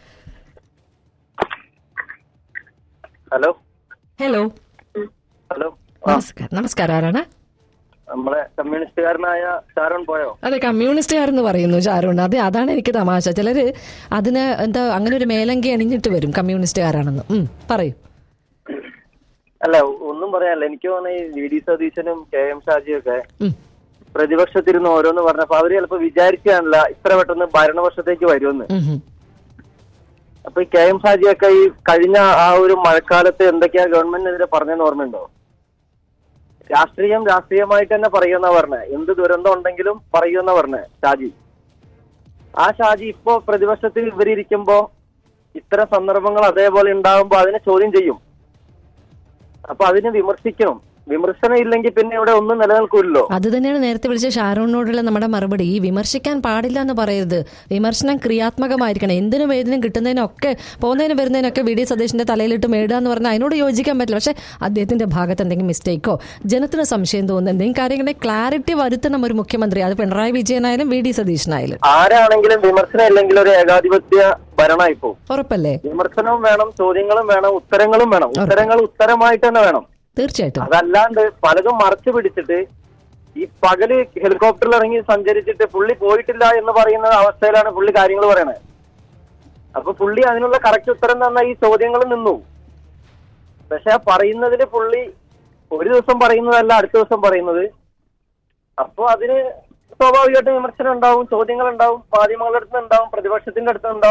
hello hello hello നമസ്കാരം നമസ്കാരം ആരാണ് നമ്മളെ കമ്മ്യൂണിസ്റ്റുകാരനായ ഷാരോൺ പോയോ അതെ കമ്മ്യൂണിസ്റ്റുകാരെന്ന് പറയുന്നു ഷാരൂൺ അതെ അതാണ് എനിക്ക് തമാശ ചിലര് അതിന് എന്താ അങ്ങനെ ഒരു മേലങ്കി അണിഞ്ഞിട്ട് വരും കമ്മ്യൂണിസ്റ്റുകാരാണെന്ന് ഉം, പറയൂ അല്ല ഒന്നും പറയാനല്ല എനിക്ക് തോന്നുന്നു ഈ വി ഡി സതീശനും കെ എം ഷാജിയും ഒക്കെ ഉം. പ്രതിപക്ഷത്തിരുന്ന് ഓരോന്ന് പറഞ്ഞപ്പോ അവര് ചിലപ്പോ വിചാരിക്കാനല്ല ഇത്ര പെട്ടെന്ന് ഭരണവർഷത്തേക്ക് വരുമെന്ന് ഉം, ഉം. അപ്പൊ ഈ കെ എം ഷാജിയൊക്കെ ഈ കഴിഞ്ഞ ആ ഒരു മഴക്കാലത്ത് എന്തൊക്കെയാ ഗവൺമെന്റിനെതിരെ പറഞ്ഞെന്ന് ഓർമ്മയുണ്ടോ രാഷ്ട്രീയം രാഷ്ട്രീയമായിട്ട് തന്നെ പറയുന്ന പറഞ്ഞേ എന്ത് ദുരന്തം ഉണ്ടെങ്കിലും പറയുന്ന പറഞ്ഞേ ഷാജി ആ ഷാജി ഇപ്പോ പ്രതിപക്ഷത്തിൽ ഇവരിയ്ക്കുമ്പോ ഇത്തരം സന്ദർഭങ്ങൾ അതേപോലെ ഉണ്ടാകുമ്പോ അതിനെ ചോദ്യം ചെയ്യും അപ്പൊ അതിനെ വിമർശിക്കണം വിമർശനം ഇല്ലെങ്കിൽ പിന്നെ ഇവിടെ ഒന്നും നിലനിൽക്കില്ലല്ലോ അത് തന്നെയാണ് നേരത്തെ വിളിച്ച ഷാരൂണിനോടുള്ള നമ്മുടെ മറുപടി ഈ വിമർശിക്കാൻ പാടില്ല എന്ന് പറയരുത് വിമർശനം ക്രിയാത്മകമായിരിക്കണം എന്തിനും ഏതിനും കിട്ടുന്നതിനൊക്കെ പോകുന്നതിനും വരുന്നതിനൊക്കെ വി ഡി സതീഷിന്റെ തലയിലിട്ട് മേടുക എന്ന് പറഞ്ഞാൽ അതിനോട് യോജിക്കാൻ പറ്റില്ല പക്ഷെ അദ്ദേഹത്തിന്റെ ഭാഗത്ത് എന്തെങ്കിലും മിസ്റ്റേക്കോ ജനത്തിന് സംശയം തോന്നുന്ന എന്തെങ്കിലും കാര്യങ്ങളെ ക്ലാരിറ്റി വരുത്തണം ഒരു മുഖ്യമന്ത്രി അത് പിണറായി വിജയനായാലും വി ഡി സതീഷിനായാലും ആരാണെങ്കിലും വിമർശനം ഇല്ലെങ്കിൽ ഒരു ഏകാധിപത്യ ഭരണമായി പോകും ഉറപ്പല്ലേ വിമർശനവും വേണം ചോദ്യങ്ങളും വേണം ഉത്തരങ്ങളും വേണം ഉത്തരങ്ങൾ ഉത്തരമായിട്ട് തന്നെ വേണം തീർച്ചയായിട്ടും അതല്ലാണ്ട് പലതും മറച്ചു പിടിച്ചിട്ട് ഈ പകല് ഹെലികോപ്റ്ററിൽ ഇറങ്ങി സഞ്ചരിച്ചിട്ട് പുള്ളി പോയിട്ടില്ല എന്ന് പറയുന്ന അവസ്ഥയിലാണ് പുള്ളി കാര്യങ്ങൾ പറയണത് അപ്പൊ പുള്ളി അതിനുള്ള കറക്റ്റ് ഉത്തരം തന്ന ഈ ചോദ്യങ്ങൾ നിന്നു പക്ഷെ ആ പറയുന്നതിന് പുള്ളി ഒരു ദിവസം പറയുന്നതല്ല അടുത്ത ദിവസം പറയുന്നത് അപ്പൊ അതിന് സ്വാഭാവികമായിട്ടും വിമർശനം ഉണ്ടാവും ചോദ്യങ്ങൾ ഉണ്ടാവും മാധ്യമങ്ങളുടെ അടുത്ത് ഉണ്ടാവും പ്രതിപക്ഷത്തിന്റെ അടുത്ത് ഉണ്ടാവും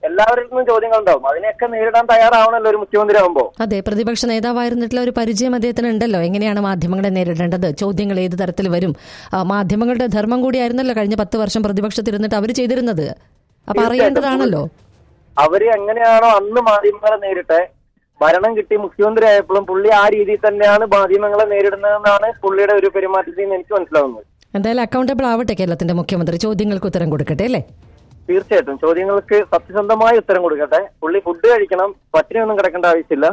എല്ലാവരിൽ നിന്നും ചോദ്യങ്ങൾ ഉണ്ടാവും അതിനെയൊക്കെ നേരിടാൻ തയ്യാറാവണല്ലോ ഒരു മുഖ്യമന്ത്രി ആവുമ്പോ അതെ പ്രതിപക്ഷ നേതാവായിരുന്നിട്ടുള്ള ഒരു പരിചയം അദ്ദേഹത്തിന് ഉണ്ടല്ലോ എങ്ങനെയാണ് മാധ്യമങ്ങളെ നേരിടേണ്ടത് ചോദ്യങ്ങൾ ഏത് തരത്തിൽ വരും ആ, മാധ്യമങ്ങളുടെ ധർമ്മം കൂടിയായിരുന്നല്ലോ കഴിഞ്ഞ പത്ത് വർഷം പ്രതിപക്ഷത്തിരുന്നിട്ട് അവർ ചെയ്തിരുന്നത് അപ്പൊ അറിയേണ്ടതാണല്ലോ അവര് എങ്ങനെയാണോ അന്ന് മാധ്യമങ്ങളെ നേരിട്ടെ ഭരണം കിട്ടി മുഖ്യമന്ത്രി ആയപ്പോഴും പുള്ളി ആ രീതിയിൽ തന്നെയാണ് മാധ്യമങ്ങളെ നേരിടുന്നതെന്നാണ് പുള്ളിയുടെ ഒരു പെരുമാറ്റത്തിൽ നിന്ന് എനിക്ക് മനസ്സിലാവുന്നത് എന്തായാലും അക്കൗണ്ടബിൾ ആവട്ടെ കേരളത്തിന്റെ മുഖ്യമന്ത്രി ചോദ്യങ്ങൾക്ക് ഉത്തരം കൊടുക്കട്ടെ അല്ലേ തീർച്ചയായിട്ടും ചോദ്യങ്ങൾക്ക് സത്യസന്ധമായ ഉത്തരം കൊടുക്കട്ടെ പുള്ളി ഫുഡ് കഴിക്കണം പട്ടിണിയൊന്നും കിടക്കേണ്ട ആവശ്യമില്ല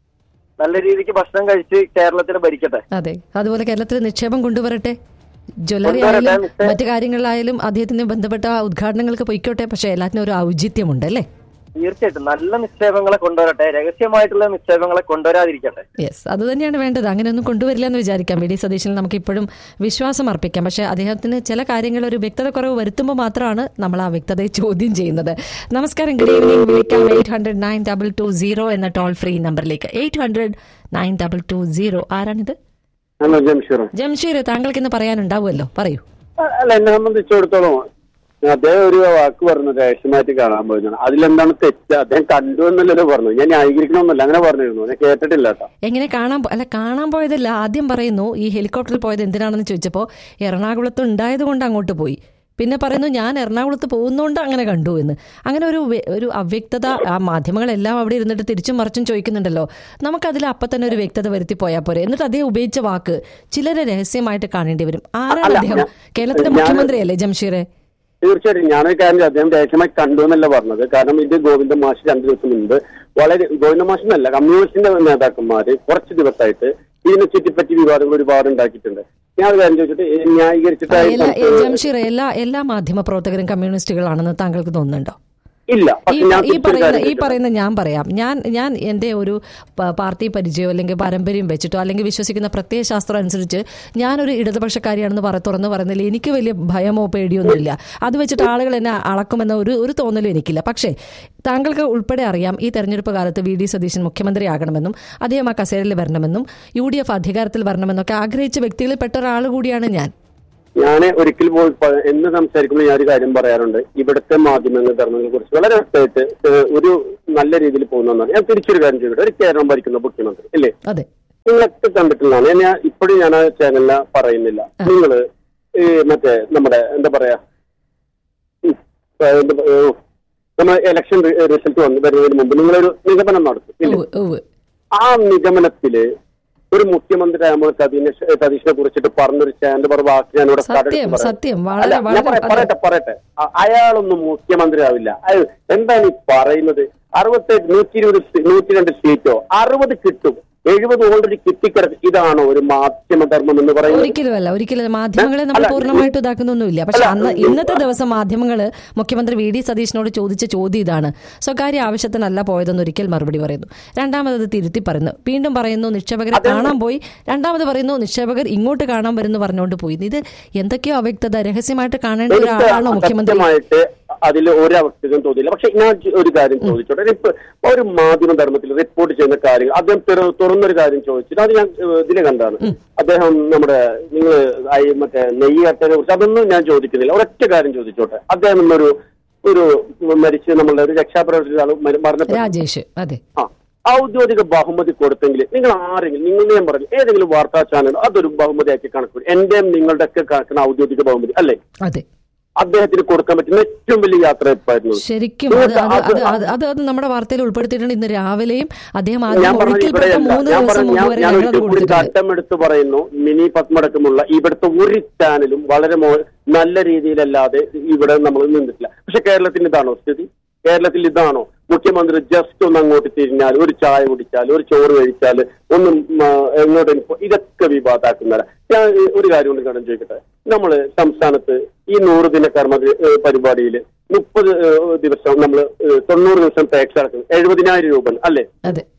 നല്ല രീതിക്ക് ഭക്ഷണം കഴിച്ച് കേരളത്തിൽ ഭരിക്കട്ടെ അതെ അതുപോലെ കേരളത്തിൽ നിക്ഷേപം കൊണ്ടുവരട്ടെ ജ്വല്ലറി കൊണ്ടുവരട്ടെ, ആയാലും നിശ്ചയം. മറ്റു കാര്യങ്ങളിലായാലും അദ്ദേഹത്തിന് ബന്ധപ്പെട്ട ഉദ്ഘാടനങ്ങൾക്ക് പൊയ്ക്കോട്ടെ പക്ഷെ എല്ലാത്തിനും ഒരു ഔചിത്യമുണ്ട് അല്ലേ തീർച്ചയായിട്ടും നല്ല നിക്ഷേപങ്ങളെ കൊണ്ടുവരട്ടെ രഹസ്യമായിട്ടുള്ള നിക്ഷേപങ്ങളെ കൊണ്ടുവരാതിരിക്കട്ടെ യെസ് അത് തന്നെയാണ് വേണ്ടത് അങ്ങനെയൊന്നും കൊണ്ടുവരില്ല എന്ന് വിചാരിക്കാം വി ഡി സതീശൻ നമുക്ക് ഇപ്പോഴും വിശ്വാസം അർപ്പിക്കാം പക്ഷേ അദ്ദേഹത്തിന് ചില കാര്യങ്ങൾ ഒരു വ്യക്തത കുറവ് വരുത്തുമ്പോൾ മാത്രമാണ് നമ്മൾ ആ വ്യക്തതയെ ചോദ്യം ചെയ്യുന്നത് നമസ്കാരം ഗുഡ് ഈവനിങ് വിളിക്കാം eight hundred nine double two zero എന്ന ടോൾ ഫ്രീ നമ്പറിലേക്ക് eight hundred nine double two zero ആരാണിത് ഹലോ ജംഷീർ ജംഷീർ താങ്കൾക്ക് ഇന്ന് പറയാനുണ്ടാവുമല്ലോ പറയൂ അല്ല എന്നെ സംബന്ധിച്ചിടത്തോളം അദ്ദേഹം ഒരു വാക്ക് പറഞ്ഞു രഹസ്യമായിട്ട് കാണാൻ പോയതാണ് അതിലെന്താണ് തെറ്റ് അദ്ദേഹം കണ്ടു എന്നല്ലല്ലോ പറഞ്ഞു ഞാൻ ന്യായീകരിക്കണമെന്നല്ല അങ്ങനെ പറഞ്ഞിരുന്നു ഞാൻ കേട്ടിട്ടില്ല കേട്ടോ എങ്ങനെ കാണാൻ പോ- അല്ല കാണാൻ പോയതല്ല ആദ്യം പറയുന്നു ഈ ഹെലികോപ്റ്ററിൽ പോയത് എന്തിനാണെന്ന് ചോദിച്ചപ്പോൾ എറണാകുളത്ത് ഉണ്ടായത് കൊണ്ട് അങ്ങോട്ട് പോയി പിന്നെ പറയുന്നു ഞാൻ എറണാകുളത്ത് പോകുന്നതുകൊണ്ട് അങ്ങനെ കണ്ടു എന്ന് അങ്ങനെ ഒരു വെ- ഒരു അവ്യക്തത ആ മാധ്യമങ്ങളെല്ലാം അവിടെ ഇരുന്നിട്ട് തിരിച്ചും മറിച്ചും ചോദിക്കുന്നുണ്ടല്ലോ നമുക്കതിൽ അപ്പം തന്നെ ഒരു വ്യക്തത വരുത്തി പോയാൽ പോരെ എന്നിട്ട് അദ്ദേഹം ഉപയോഗിച്ച വാക്ക് ചിലരെ രഹസ്യമായിട്ട് കാണേണ്ടി വരും ആരാണ് അല്ല, അദ്ദേഹം ഞാൻ- കേരളത്തിന്റെ ഞാൻ- മുഖ്യമന്ത്രിയല്ലേ ജംഷീറെ തീർച്ചയായിട്ടും ഞാനൊരു കാര്യം ചെയ്യാം. അദ്ദേഹം രഹസ്യമായി കണ്ടു എന്നല്ല പറഞ്ഞത് കാരണം ഇത് ഗോവിന്ദ മാഷ് രണ്ടു ദിവസം മുൻപ് വളരെ ഗോവിന്ദ മാഷ് എന്നല്ല കമ്മ്യൂണിസ്റ്റിന്റെ നേതാക്കന്മാര് കുറച്ച് ദിവസമായിട്ട് ഇതിനെ ചുറ്റിപ്പറ്റി വിവാദങ്ങൾ ഒരുപാട് ഉണ്ടാക്കിയിട്ടുണ്ട് ഞാൻ ഒരു കാര്യം ചോദിച്ചിട്ട് ഏ, ന്യായീകരിച്ചിട്ടായി എല്ലാ സംസാ- ജംഷീർ എല്ലാ എല്ലാ മാധ്യമ പ്രവർത്തകരും കമ്മ്യൂണിസ്റ്റുകളാണെന്ന് താങ്കൾക്ക് തോന്നുന്നുണ്ടോ ഇല്ല ഈ പക്ഷെ ഞാൻ ഈ തിരിച്ചൊരു പറയുന്ന കാര്യം ഈ ചോദിച്ചോട്ടെ? പറയുന്ന ഞാൻ പറയാം ഞാൻ ഞാൻ എൻ്റെ ഒരു പ- പാർട്ടി പരിചയമോ അല്ലെങ്കിൽ പാരമ്പര്യം വെച്ചിട്ടോ അല്ലെങ്കിൽ വിശ്വസിക്കുന്ന പ്രത്യയശാസ്ത്രം അനുസരിച്ച് ഞാനൊരു ഇടതുപക്ഷക്കാരിയാണെന്ന് പറ തുറന്ന് പറയുന്നതിൽ എനിക്ക് വലിയ ഭയമോ പേടിയൊന്നുമില്ല അത് വെച്ചിട്ട് ആളുകൾ എന്നെ അളക്കുമെന്ന ഒരു ഒരു തോന്നലും എനിക്കില്ല പക്ഷേ താങ്കൾക്ക് ഉൾപ്പെടെ അറിയാം ഈ തെരഞ്ഞെടുപ്പ് കാലത്ത് വി ഡി സതീശൻ മുഖ്യമന്ത്രിയാകണമെന്നും അദ്ദേഹം ആ കസേരയിൽ വരണമെന്നും യു ഡി എഫ് അധികാരത്തിൽ വരണമെന്നൊക്കെ ആഗ്രഹിച്ച വ്യക്തികളിൽ പെട്ട ഒരാൾ കൂടിയാണ് ഞാൻ ഞാൻ ഒരിക്കൽ പോയി പ- എന്ന് സംസാരിക്കുമ്പോൾ ഞാൻ ഒരു കാര്യം പറയാറുണ്ട് ഇവിടുത്തെ മാധ്യമങ്ങൾ ധർമ്മങ്ങളെ കുറിച്ച് വളരെ വ്യക്തമായിട്ട് ഏഹ്, ഒരു നല്ല രീതിയിൽ പോകുന്നതാണ് ഞാൻ തിരിച്ചൊരു കാര്യം ചെയ്തിട്ട് ഒരു കേരളം ഭരിക്കുന്ന മുഖ്യമന്ത്രി അല്ലേ അതെ നിങ്ങളൊക്കെ കണ്ടിട്ടുള്ളതാണ് ഞാൻ ഇപ്പോഴും ഞാൻ ആ ചാനലിൽ പറയുന്നില്ല നിങ്ങൾ ഈ മറ്റേ നമ്മുടെ എന്താ പറയാ ഉം, ഏഹ്, എന്താ പ- ഏഹ്, നമ്മൾ ഇലക്ഷൻ റിസൾട്ട് വന്ന് വരുന്നതിന് മുമ്പ് നിങ്ങളൊരു നിഗമനം നടത്തും ഇല്ലേ ഉവ്വ്, ഉവ്വ്. ആ നിഗമനത്തില് ഒരു മുഖ്യമന്ത്രി ആകുമ്പോൾ സതീനെ സതീഷിനെ കുറിച്ചിട്ട് പറഞ്ഞൊരു ചാനൽ പറഞ്ഞ വാക്ക് ഞാൻ ഇവിടെ സത്യം, കടമെടുത്ത് പറയാം. സത്യം. വളരെ, അല്ല, ഞാൻ വളരെ, പറയാം, അതെ. പറയട്ടെ പറയട്ടെ അ- അയാളൊന്നും മുഖ്യമന്ത്രി ആവില്ല അയ്യോ, എന്താണ് ഈ പറയുന്നത് അറുപത്തെട്ട് നൂറ്റി ഇരുപത് നൂറ്റി രണ്ട് സീറ്റോ അറുപത് കിട്ടും എഴുപത് ഓൾറെഡി കിട്ടിക്കിടക്കും ഇതാണോ ഒരു മാധ്യമധർമ്മം എന്ന് പറയുന്നത് ഒരിക്കലുമല്ല ഒരിക്കലും മാധ്യമങ്ങളെ നമ്മൾ അല്ല, പൂർണ്ണമായിട്ട് ഇതാക്കുന്നൊന്നുമില്ല പക്ഷെ അല്ല, അന്ന് ഈ- ഇന്നത്തെ ദിവസം മാധ്യമങ്ങൾ മുഖ്യമന്ത്രി വി ഡി സതീഷിനോട് ചോദിച്ച ചോദ്യം ഇതാണ് സ്വകാര്യ ആവശ്യത്തിനല്ല പോയതെന്ന് ഒരിക്കൽ മറുപടി പറയുന്നു രണ്ടാമത് അത് തിരുത്തി പറയുന്നു വീണ്ടും പറയുന്നു നിക്ഷേപകരെ കാണാൻ പോയി രണ്ടാമത് പറയുന്നു നിക്ഷേപകർ ഇങ്ങോട്ട് കാണാൻ വരുന്നു പറഞ്ഞുകൊണ്ട് പോയി ഇത് എന്തൊക്കെയോ അവ്യക്തത രഹസ്യമായിട്ട് കാണേണ്ട ഒരാളാണോ മുഖ്യമന്ത്രി സത്യമായിട്ട് അതിൽ ഒരവസ്ഥയും തോന്നിയില്ല പക്ഷെ ഞാൻ ചോ- ഒരു കാര്യം ചോദിച്ചോട്ടെ ഇപ്പൊ ഒരു മാധ്യമ ധർമ്മത്തിൽ റിപ്പോർട്ട് ചെയ്യുന്ന കാര്യങ്ങൾ അദ്ദേഹം തുറ- തുറന്നൊരു കാര്യം ചോദിച്ചിട്ട് അത് ഞാൻ ഏഹ്, ഇതില് കണ്ടാണ് അദ്ദേഹം നമ്മുടെ നിങ്ങൾ മറ്റേ നെയ്യാട്ടനെ കുറിച്ച് അതൊന്നും ഞാൻ ചോദിക്കുന്നില്ല ഒരൊറ്റ കാര്യം ചോദിച്ചോട്ടെ അദ്ദേഹം ഇന്നൊരു ഒരു മരിച്ച് നമ്മളുടെ ഒരു രക്ഷാപ്രവർത്തന ആൾ മര- മരണപ്പെട്ടു രാജേഷ് അതെ ആ ഔദ്യോഗിക ബഹുമതി കൊടുത്തെങ്കിൽ നിങ്ങൾ ആരെങ്കിലും നിങ്ങൾ ഞാൻ പറഞ്ഞു ഏതെങ്കിലും വാർത്താ ചാനൽ അതൊരു ബഹുമതിയാക്കി കണക്ക് എന്റെയും നിങ്ങളുടെ ഒക്കെ കണക്കുന്ന ഔദ്യോഗിക ബഹുമതി അല്ലേ അതെ അദ്ദേഹത്തിന് കൊടുക്കാൻ പറ്റുന്ന ഏറ്റവും വലിയ യാത്ര എപ്പായിരുന്നു ശരിക്കും അത് അത് അത് അത് അത് അത് നമ്മുടെ വാർത്തയിൽ ഉൾപ്പെടുത്തിയിട്ടുണ്ട് ഇന്ന് രാവിലെയും അദ്ദേഹം ഞാൻ ആദ്യം പറഞ്ഞത് ഒരിക്കൽപ്പെട്ട ഇവിടെയല്ല മൂന്ന് ഞാൻ ദിവസം പറഞ്ഞു മുമ്പ് ഞാൻ വരെ ഞാൻ ഞങ്ങളത് ഒരിക്കൽ കൂടി കൊടുത്തിട്ടുണ്ട് ഘട്ടമെടുത്ത് പറയുന്നു മിനി പത്മടക്കമുള്ള ഇവിടുത്തെ ഒരു ചാനലും വളരെ മോ- നല്ല രീതിയിലല്ലാതെ ഇവിടെ നമ്മൾ നിന്നിട്ടില്ല പക്ഷെ കേരളത്തിന് ഇതാണോ സ്ഥിതി കേരളത്തിൽ ഇതാണോ മുഖ്യമന്ത്രി ജസ്റ്റ് ഒന്ന് അങ്ങോട്ട് തിരിഞ്ഞാൽ ഒരു ചായ കുടിച്ചാൽ ഒരു ചോറ് കഴിച്ചാൽ ഒന്നും ആ, എങ്ങോട്ടും പോ- ഇതൊക്കെ വിവാദാക്കുന്നവരാ ഞാൻ ഈ ഒരു കാര്യം കൊണ്ട് കടം ചോദിക്കട്ടെ നമ്മള് സംസ്ഥാനത്ത് ഈ നൂറ് ദിന കർമ്മ പരിപാടിയിൽ മുപ്പത് ദിവസം നമ്മൾ തൊണ്ണൂറ് ദിവസം ടാക്സ് അടക്കുന്നു എഴുപതിനായിരം രൂപ അല്ലേ അതെ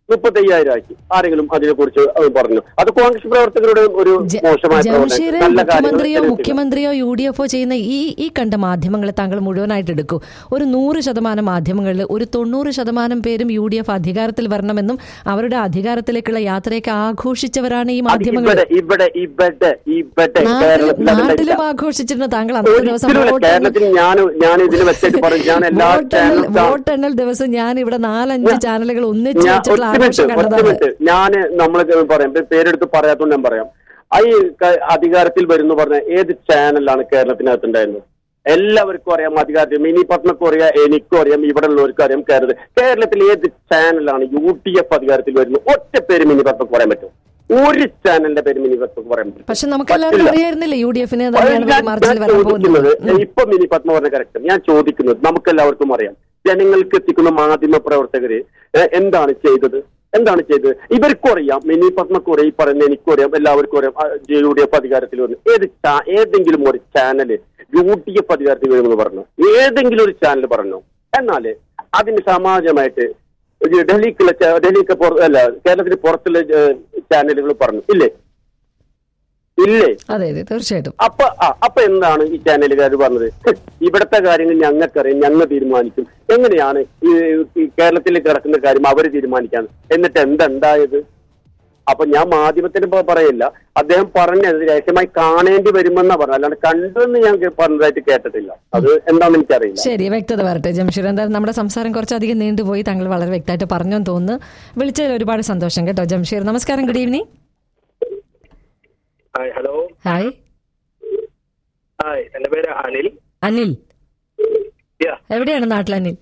മുപ്പത്തയ്യായിരം ആക്കി ആരെങ്കിലും അതിനെ കുറിച്ച് പറഞ്ഞു അത് കോൺഗ്രസ് പ്രവർത്തകരുടെ ഒരു ജ- മോശമായ ജംഷീർ പ്രവർത്തനം നല്ല കാര്യങ്ങൾ മുഖ്യമന്ത്രിയോ ചെയ്തിട്ടില്ല. മുഖ്യമന്ത്രിയോ യു ഡി എഫോ ചെയ്യുന്ന ഈ ഈ കണ്ട മാധ്യമങ്ങളെ താങ്കൾ മുഴുവനായിട്ട് എടുക്കൂ ഒരു നൂറ് ശതമാനം മാധ്യമങ്ങളിൽ ഒരു തൊണ്ണൂറ് ശതമാനം പേരും യു ഡി എഫ് അധികാരത്തിൽ വരണമെന്നും അവരുടെ അധികാരത്തിലേക്കുള്ള യാത്രയൊക്കെ ആഘോഷിച്ചവരാണ് ഈ അത് മാധ്യമങ്ങൾ ഇവിടെ ഇവിടെ ഇവിടെ ഇവിടെ നാട്ടിലും കേരളത്തിൽ അതല്ല. നാട്ടിലും ആഘോഷിച്ചിരുന്ന താങ്കൾ അന്നത്തെ ദിവസം ഒരിക്കലുമില്ല. വോട്ടെണ്ണൽ- കേരളത്തിൽ ഞാൻ ഞാൻ ഇതിന് വെച്ചിട്ട് പറഞ്ഞു ഞാൻ എല്ലാ വോട്ടെണ്ണൽ ചാനലും വോട്ടെണ്ണൽ ദിവസം ഞാൻ ഇവിടെ നാലഞ്ച് ഞാൻ- ചാനലുകൾ ഒന്നിച്ച് ഞാൻ വെച്ചിട്ടുള്ള ഒറ്റ മിനിറ്റ് ആഘോഷം ഒറ്റ കണ്ടതാണ് മിനിറ്റ് ഞാൻ നമ്മൾ പറയാം ഇപ്പൊ പേരെടുത്ത് പറയാത്തോണ്ട് ഞാൻ പറയാം ആ ഈ ക- അധികാരത്തിൽ വരുന്നു പറഞ്ഞ ഏത് ചാനലാണ് കേരളത്തിനകത്തുണ്ടായിരുന്നത് എല്ലാവർക്കും അറിയാം അധികാരത്തിൽ മിനി പത്മക്കും അറിയാം എനിക്കും അറിയാം ഇവിടെ ഉള്ളവർക്കും അറിയാം കേരളത്തിൽ കേരളത്തിൽ ഏത് ചാനലാണ് യു ഡി എഫ് അധികാരത്തിൽ വരുന്നത് ഒറ്റ പേര് മിനി പത്മക്ക് പറയാൻ പറ്റും ഒരു ചാനലിന്റെ പേര് മിനി പത്മക്ക് പറയാൻ പറ്റും പക്ഷെ നമുക്ക് എല്ലാവർക്കും പറ്റില്ല. അറിയായിരുന്നില്ലേ യു ഡി എഫിന് തന്നെയാണ് ഞാൻ- മാർച്ചിൽ ഞാൻ വരാൻ ചോദിക്കുന്നത് പോകുന്നത് ഇപ്പൊ മിനി പത്മ പറഞ്ഞ കറക്റ്റ് ഞാൻ ചോദിക്കുന്നത് നമുക്കെല്ലാവർക്കും അറിയാം ജനങ്ങൾക്ക് എത്തിക്കുന്ന മാധ്യമ പ്രവർത്തകര് ഏഹ്, എന്താണ് ചെയ്തത് എന്താണ് ചെയ്തത് ഇവർക്കും അറിയാം മിനി പത്മക്കും അറിയാം ഈ പറയുന്ന എനിക്കും അറിയാം എല്ലാവർക്കും അറിയാം ആ, യു ഡി എഫ് അധികാരത്തിൽ വന്നു ഏത് ചാ- ഏതെങ്കിലും ഒരു ചാനല് യു ഡി എഫ് അധികാരത്തിൽ വരുമെന്ന് പറഞ്ഞു ഏതെങ്കിലും ഒരു ചാനൽ പറഞ്ഞു എന്നാല് അതിന് സമാജമായിട്ട് ഒരു ഡൽഹിക്കുള്ള ചാ- ഡൽഹിക്ക് പുറ- അല്ല കേരളത്തിന് പുറത്തുള്ള ചാനലുകൾ പറഞ്ഞു ഇല്ലേ ഇല്ലേ അതെ അതെ തീർച്ചയായിട്ടും അപ്പൊ ആ അപ്പൊ എന്താണ് ഈ ചാനലുകാർ പറഞ്ഞത് ഹ്, ഇവിടുത്തെ കാര്യങ്ങൾ ഞങ്ങൾക്കറിയാം ഞങ്ങൾ തീരുമാനിക്കും എങ്ങനെയാണ് ഈ ഈ കേരളത്തിൽ കിടക്കുന്ന കാര്യം അവർ തീരുമാനിക്കാൻ എന്നിട്ട് എന്തുണ്ടായത് അപ്പൊ ഞാൻ മാധ്യമത്തിന് ഇപ്പൊ പറയില്ല അദ്ദേഹം പറഞ്ഞത് രഹസ്യമായി കാണേണ്ടി വരുമെന്നാ പറഞ്ഞു അല്ലാണ്ട് കണ്ടെന്ന് ഞാൻ കേ- പറഞ്ഞതായിട്ട് കേട്ടിട്ടില്ല അത് എന്താണെന്ന് എനിക്കറിയില്ല ശരി വ്യക്തത വരട്ടെ ജംഷീർ എന്തായാലും നമ്മുടെ സംസാരം കുറച്ചധികം നീണ്ടുപോയി താങ്കൾ വളരെ വ്യക്തമായിട്ട് പറഞ്ഞെന്ന് തോന്നുന്നു വിളിച്ചതിൽ ഒരുപാട് സന്തോഷം കേട്ടോ ജംഷീർ നമസ്കാരം good evening hi hello hi hi എന്റെ പേര് അനിൽ അനിൽ Yeah. എവിടെയാണ് നാട്ടിൽ അനിൽ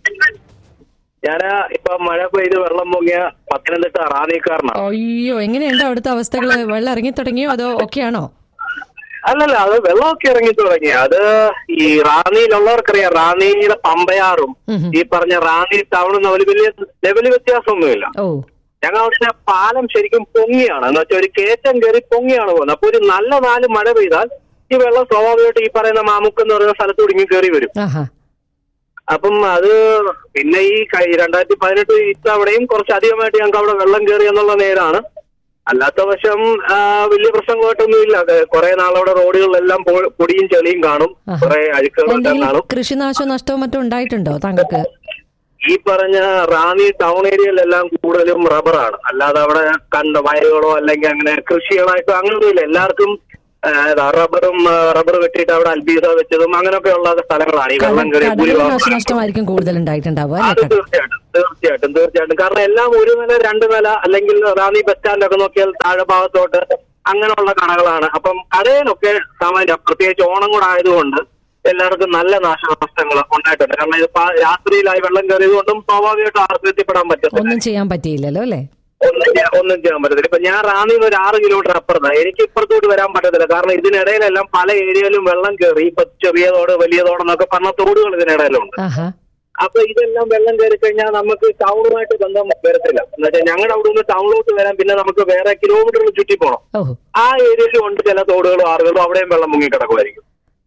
ഞാൻ ഇപ്പൊ മഴ പെയ്ത് വെള്ളം പൊങ്ങിയ പത്തനംതിട്ട റാന്നിക്കാരനാണ് അയ്യോ എങ്ങനെയുണ്ട് അവിടുത്തെ അവസ്ഥകൾ വെള്ളം ഇറങ്ങി തുടങ്ങിയോ അതോ ഓക്കെയാണോ അല്ലല്ല അത് വെള്ളമൊക്കെ ഇറങ്ങി തുടങ്ങി അത് ഈ റാന്നിയിലുള്ളവർക്കറിയാം റാന്നിയിലെ പമ്പയാറും ഉം ഉം. ഈ പറഞ്ഞ റാന്നി ടൗണും തമ്മിൽ വലിയ ലെവല് വ്യത്യാസമൊന്നുമില്ല ഓ ഞങ്ങൾ അവിടുത്തെ പാലം ശരിക്കും പൊങ്ങിയാണ് എന്ന് വെച്ചാൽ ഒരു കയറ്റം കയറി പൊങ്ങിയാണ് പോകുന്നത് അപ്പൊ ഒരു നല്ല നാല് മഴ പെയ്താൽ ഈ വെള്ളം സ്വാഭാവികമായിട്ട് ഈ പറയുന്ന മാമുക്ക് എന്ന് പറയുന്ന സ്ഥലത്ത് ഒടുങ്ങി കയറി വരും ആഹാ അപ്പം അത് പിന്നെ ഈ കഴി- രണ്ടായിരത്തി പതിനെട്ട് ഇത്തവണയും കുറച്ച് അധികമായിട്ട് ഞങ്ങൾക്ക് അവിടെ വെള്ളം കയറി എന്നുള്ള നേരാണ് അല്ലാത്ത വശം ആ, വലിയ പ്രശ്നങ്ങളായിട്ടൊന്നുമില്ല അത് കുറെ നാളവിടെ റോഡുകളിലെല്ലാം പൊ- പൊടിയും ചെളിയും കാണും ആഹാ. കുറെ അഴുക്കുകളെല്ലാം എന്തെങ്കിലും കാണും കൃഷിനാശവും നഷ്ടവും മറ്റും ഉണ്ടായിട്ടുണ്ടോ താങ്കൾക്ക് ഈ പറഞ്ഞ റാന്നി ടൗൺ ഏരിയയിലെല്ലാം കൂടുതലും റബ്ബറാണ് അല്ലാതെ അവിടെ കണ്ട വയലുകളോ അല്ലെങ്കിൽ അങ്ങനെ കൃഷികളായിട്ടോ അങ്ങനെയൊന്നുമില്ല എല്ലാവർക്കും ആ, റബ്ബറും ആ, റബ്ബർ വെട്ടിയിട്ട് അവിടെ അൽബീസ വെച്ചതും അങ്ങനെയൊക്കെ ഉള്ള സ്ഥലങ്ങളാണ് ഈ വെള്ളം കയറിയ കടലിൽ ഭൂരിഭാഗം നാശനഷ്ടമായിരിക്കും കൂടുതൽ ഉണ്ടായിട്ടുണ്ടാവുക അത് അല്ലേ തീർച്ചയായിട്ടും തീർച്ചയായിട്ടും തീർച്ചയായിട്ടും കാരണം എല്ലാം ഒരു നില രണ്ട് നില അല്ലെങ്കിൽ റാന്നി ബസ് സ്റ്റാൻഡൊക്കെ നോക്കിയാൽ താഴെ ഭാഗത്തോട്ട് അങ്ങനെയുള്ള കടകളാണ് അപ്പം കടയിലൊക്കെ സാമാന്യം പ്രത്യേകിച്ച് ഓണം കൂടെ ആയതുകൊണ്ട് എല്ലാവർക്കും നല്ല നാശനഷ്ടങ്ങൾ ഉണ്ടായിട്ടുണ്ട് കാരണം ഇത് പ- രാത്രിയിലായി വെള്ളം കയറിയത് കൊണ്ടും സ്വാഭാവികമായിട്ടും ആർക്കും എത്തിപ്പെടാൻ പറ്റത്തില്ല ഒന്നും ചെയ്യാൻ പറ്റിയില്ലല്ലോ അല്ലേ ഒന്നും ചെയ്യാൻ ഒന്നും ചെയ്യാൻ പറ്റത്തില്ല ഇപ്പൊ ഞാൻ റാന്നിന്ന് ഒരു ആറ് കിലോമീറ്റർ അപ്പുറത്താണ് എനിക്ക് ഇപ്പുറത്തോട്ട് വരാൻ പറ്റത്തില്ല കാരണം ഇതിനിടയിലെല്ലാം പല ഏരിയയിലും വെള്ളം കയറി ഇപ്പൊ ചെറിയ തോട് വലിയ തോടെന്നൊക്കെ പറഞ്ഞ തോടുകൾ ഇതിനിടയിലുണ്ട് ആഹാ അപ്പൊ ഇതെല്ലാം വെള്ളം കയറി കഴിഞ്ഞാൽ നമുക്ക് ടൗണുമായിട്ട് ബന്ധം വരത്തില്ല എന്നുവെച്ചാൽ ഞങ്ങളുടെ അവിടെ നിന്ന് ടൗണിലോട്ട് വരാൻ പിന്നെ നമുക്ക് വേറെ കിലോമീറ്ററുകൾ ചുറ്റി പോകണം ഓഹോ ആ ഏരിയയിലും ഉണ്ട് ചില തോടുകളും ആറുകളും അവിടെയും വെള്ളം മുങ്ങി കിടക്കുമായിരിക്കും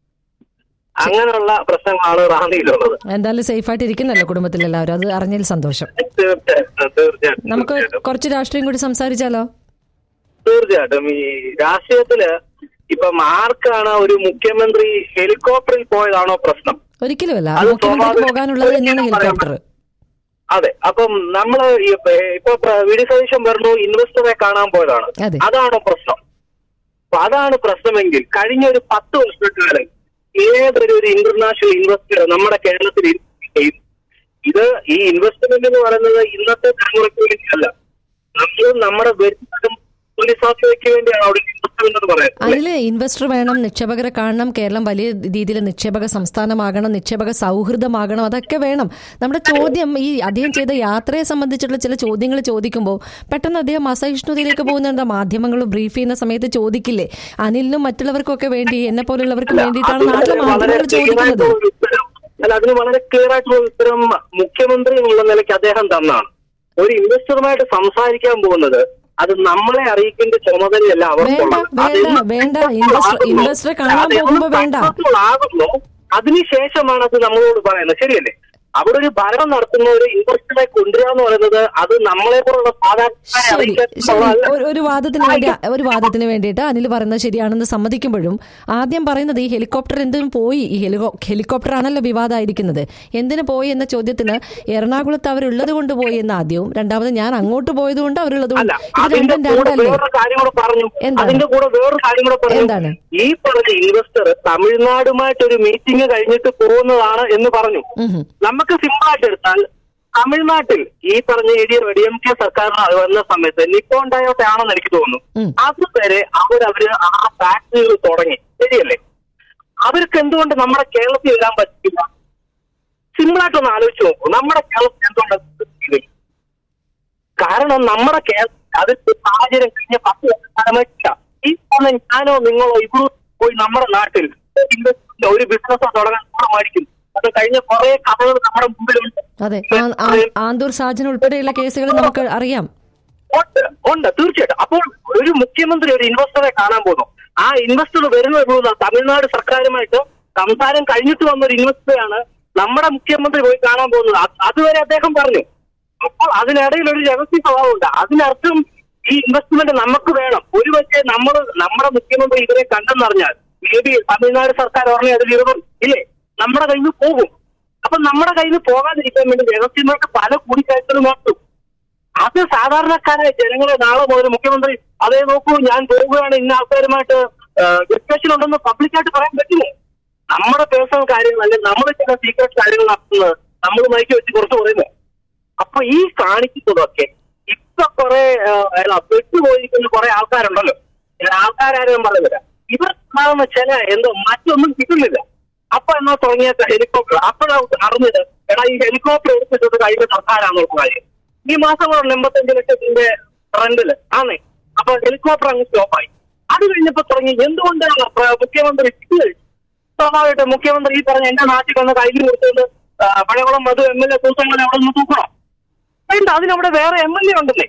അങ്ങനെയുള്ള പ്രശ്നങ്ങളാണ് റാന്നിയിലുള്ളത് എന്തായാലും സേഫ് ആയിട്ട് ഇരിക്കുന്നല്ലോ കുടുംബത്തിൽ എല്ലാവരും അത് അറിഞ്ഞതിൽ സന്തോഷം തീർച്ചയായിട്ടും തീർച്ചയായിട്ടും നമുക്ക് തീർച്ചയായിട്ടും. കുറച്ച് രാഷ്ട്രീയം കൂടി സംസാരിച്ചാലോ തീർച്ചയായിട്ടും ഈ രാഷ്ട്രീയത്തില് ഇപ്പം ആർക്കാണ് ഒരു മുഖ്യമന്ത്രി ഹെലികോപ്റ്ററിൽ പോയതാണോ പ്രശ്നം ഒരിക്കലുമല്ല അത് മുഖ്യമന്ത്രിക്ക് സ്വാഭാവിക- പോകാനുള്ളത് തന്നെയാണ് ഹെലികോപ്റ്റർ അതെ അപ്പം നമ്മള് ഈ പ- ഇപ്പൊ പ്ര- വി ഡി സതീശൻ പറഞ്ഞു ഇൻവെസ്റ്ററെ കാണാൻ പോയതാണ് അതെ. അതാണോ പ്രശ്നം അപ്പൊ അതാണ് പ്രശ്നമെങ്കിൽ കഴിഞ്ഞ ഒരു പത്ത് വർഷക്കാലം ഏതൊരു ഒരു ഇന്റർനാഷണൽ ഇൻവെസ്റ്റർ നമ്മുടെ കേരളത്തിൽ ഇ- ഇത് ഈ ഇൻവെസ്റ്റ്മെന്റ് എന്ന് പറയുന്നത് ഇന്നത്തെ തലമുറയ്ക്ക് വേണ്ടിയല്ല നമ്മൾ നമ്മുടെ വരുമാനം പുലിസാധ്യതയ്ക്ക് വേണ്ടിയാണ് അവിടെ ഇൻവെസ്റ്റ്മെന്റ് എന്ന് പറയുന്നത് അതില് ഇൻവെസ്റ്റർ വേണം നിക്ഷേപകരെ കാണണം കേരളം വലിയ രീതിയിൽ നിക്ഷേപക സംസ്ഥാനമാകണം നിക്ഷേപക സൗഹൃദമാകണം അതൊക്കെ വേണം നമ്മുടെ ചോദ്യം ഈ അദ്ദേഹം ചെയ്ത യാത്രയെ സംബന്ധിച്ചുള്ള ചില ചോദ്യങ്ങൾ ചോദിക്കുമ്പോൾ പെട്ടെന്ന് അദ്ദേഹം അസഹിഷ്ണുതയിലേക്ക് പോകുന്നുണ്ട് മാധ്യമങ്ങൾ ബ്രീഫ് ചെയ്യുന്ന സമയത്ത് ചോദിക്കില്ലേ അനിലിനും മറ്റുള്ളവർക്കും ഒക്കെ വേണ്ടി എന്നെ പോലുള്ളവർക്ക് വേണ്ടിയിട്ടാണ് നാട്ടിലെ അതിന് വളരെ മാധ്യമങ്ങൾ clear ചോദിക്കുന്നത് ആയിട്ടുള്ള ഒരു ഉത്തരം അല്ല അതിന് വളരെ ക്ലിയർ ആയിട്ടുള്ള ഒരു ഉത്തരം മുഖ്യമന്ത്രി എന്നുള്ള നിലയ്ക്ക് അദ്ദേഹം തന്നാണ് ഒരു ഇൻവെസ്റ്ററുമായിട്ട് സംസാരിക്കാൻ പോകുന്നത് അത് നമ്മളെ അറിയിക്കേണ്ട ചുമതലയല്ല അവർക്കുള്ളത് വേണ്ട, അത് വേണ്ട, വേണ്ട. ഇൻവെസ്റ്റർ- ഇൻവെസ്റ്ററെ കാണാൻ അത് എന്ന് പോകുമ്പോ വേണ്ട. successful ആകുന്നു അതിനുശേഷമാണ് അത് നമ്മളോട് പറയുന്നത് ശരിയല്ലേ അവിടെ ഒരു ഭരണം നടത്തുന്ന ഒരു ഇൻവെസ്റ്ററെ കൊണ്ടുവരിക എന്ന് പറയുന്നത് അത് നമ്മളെ പോലുള്ള സാധാരണക്കാരെ ശരി അറിയിക്കാൻ ശരി ഉള്ളതല്ല. ഒരു- ഒരു വാദത്തിന് വേണ്ടി ഒരു വാദത്തിന് വേണ്ടിയിട്ട് അനിൽ പറയുന്നത് ശരിയാണെന്ന് സമ്മതിക്കുമ്പോഴും ആദ്യം പറയുന്നത് ഈ ഹെലികോപ്റ്റർ എന്തിനും പോയി ഈ ഹെലികോ ഹെലികോപ്റ്റർ ആണല്ലോ വിവാദമായിരിക്കുന്നത് എന്തിനു പോയി എന്ന ചോദ്യത്തിന് എറണാകുളത്ത് അവരുള്ളത് കൊണ്ട് പോയി എന്ന് ആദ്യവും രണ്ടാമത് ഞാൻ അങ്ങോട്ട് പോയത് കൊണ്ട് അവരുള്ളത് കൊണ്ട് അല്ല ഇത് അതിന്റെ രണ്ടും കൂടെ രണ്ടല്ലേ വേറൊരു കാര്യം കൂടെ പറഞ്ഞു എന്താണ്? അതിന്റെ കൂടെ വേറൊരു കാര്യം കൂടെ പറഞ്ഞു എന്താണ്? ഈ പറഞ്ഞ ഇൻവെസ്റ്റർ തമിഴ്നാടുമായിട്ട് ഒരു മീറ്റിംഗ് കഴിഞ്ഞിട്ട് പോകുന്നതാണ് എന്ന് പറഞ്ഞു ഉം. നമുക്ക് സിമ്പിൾ ആയിട്ട് എടുത്താൽ തമിഴ്നാട്ടിൽ ഈ പറഞ്ഞ A D D M K സർക്കാർ വന്ന സമയത്ത് നിപ്പോൺ ഡയോട്ട് ആണെന്ന് എനിക്ക് തോന്നുന്നു ഉം. അതുവരെ അവരവര് ആ ഫാക്ടറികൾ തുടങ്ങി ശരിയല്ലേ അവർക്ക് എന്തുകൊണ്ട് നമ്മുടെ കേരളത്തിൽ വരാൻ പറ്റില്ല സിമ്പിൾ ആയിട്ടൊന്ന് ആലോചിച്ച് നോക്കൂ നമ്മുടെ കേരളത്തിൽ എന്തുകൊണ്ട് അത് പറ്റിയില്ല? കാരണം നമ്മുടെ കേരളം അതിന്റെ സാഹചര്യം കഴിഞ്ഞ പത്ത് വർഷമായിട്ടില്ല ഈ പറഞ്ഞ ഞാനോ നിങ്ങളോ ഇവിടെ പോയി നമ്മുടെ നാട്ടിൽ investment ഒരു ബിസിനസ് തുടങ്ങാൻ മേടിക്കും അത് കഴിഞ്ഞ കുറെ കഥകൾ നമ്മുടെ മുമ്പിലുണ്ട് അതെ ആ- ആ- ആന്തൂർ സാജൻ ഉൾപ്പെടെയുള്ള കേസുകൾ നമുക്ക് അറിയാം ഉണ്ട് ഉണ്ട് തീർച്ചയായിട്ടും അപ്പോൾ ഒരു മുഖ്യമന്ത്രി ഒരു ഇൻവെസ്റ്ററെ കാണാൻ പോകുന്നു ആ ഇൻവെസ്റ്റർ വരുന്നത് എവിടുന്നാ? തമിഴ്നാട് സർക്കാരുമായിട്ട് സംസാരം കഴിഞ്ഞിട്ട് വന്ന ഒരു ഇൻവെസ്റ്ററെയാണ് നമ്മുടെ മുഖ്യമന്ത്രി പോയി കാണാൻ പോകുന്നത് അത് അതുവരെ അദ്ദേഹം പറഞ്ഞു അപ്പോൾ അതിനിടയിൽ ഒരു രഹസ്യ സ്വഭാവമുണ്ട് അതിനർത്ഥം ഈ ഇൻവെസ്റ്റ്മെന്റ് നമുക്ക് വേണം ഒരു പക്ഷേ നമ്മൾ നമ്മുടെ മുഖ്യമന്ത്രി ഇവരെ കണ്ടെന്നറിഞ്ഞാൽ മേ ബി തമിഴ്നാട് സർക്കാർ ഉടനെ അതിൽ ഇടപെടും ഇല്ലേ നമ്മുടെ കയ്യിൽ നിന്ന് പോകും അപ്പൊ നമ്മുടെ കയ്യിൽ നിന്ന് പോകാതിരിക്കാൻ വേണ്ടി രഹസ്യമായിട്ട് പല കൂടിക്കാഴ്ചകളും നടത്തും അത് സാധാരണക്കാരായ ജനങ്ങളെ നാളെ മുതൽ മുഖ്യമന്ത്രി അതേ നോക്കൂ ഞാൻ പോവുകയാണ് ഇന്ന ആൾക്കാരുമായിട്ട് ഡിസ്കഷൻ ഉണ്ടെന്ന് പബ്ലിക്കായിട്ട് പറയാൻ പറ്റുമോ നമ്മുടെ പേഴ്സണൽ കാര്യങ്ങൾ അല്ലെങ്കിൽ നമ്മുടെ ചില സീക്രട്ട് കാര്യങ്ങൾ നടത്തുന്നത് നമ്മൾ മയക്കി വെച്ച് കുറച്ച് പറയുന്നു അപ്പൊ ഈ കാണിക്കുന്നതൊക്കെ ഇപ്പൊ കുറെ പെട്ടുപോയിരിക്കുന്ന കുറെ ആൾക്കാരുണ്ടല്ലോ ഞാൻ ആൾക്കാരും പറയുന്നില്ല ഇവർ കാണുന്ന ചില എന്തോ മറ്റൊന്നും കിട്ടുന്നില്ല അപ്പൊ എന്നാ തുടങ്ങിയ ഹെലികോപ്റ്റർ അപ്പോഴാണ് അറിഞ്ഞത് എടാ ഈ ഹെലികോപ്റ്റർ എടുത്തിട്ടത് കഴിഞ്ഞ സർക്കാരാണെന്നുള്ള കാര്യം ഈ മാസം കൂടെ എൺപത്തഞ്ച് ലക്ഷത്തിന്റെ റെന്റില് ആണേ അപ്പൊ ഹെലികോപ്റ്റർ അങ്ങ് സ്റ്റോപ്പായി അത് കഴിഞ്ഞപ്പോ തുടങ്ങി എന്തുകൊണ്ടാണ് പ്ര- മുഖ്യമന്ത്രി ഇത് സ്വാഭാവികമായിട്ട് മുഖ്യമന്ത്രി ഈ പറഞ്ഞ എന്റെ നാട്ടിൽ വന്ന് കയ്യിൽ കൊടുത്തുകൊണ്ട് ആ, Pazhakulam Madhu M L A തൂക്കങ്ങൾ അവിടെ നിന്ന് തൂക്കണം വേണ്ട അതിനവിടെ വേറെ എം എൽ എ ഉണ്ടല്ലേ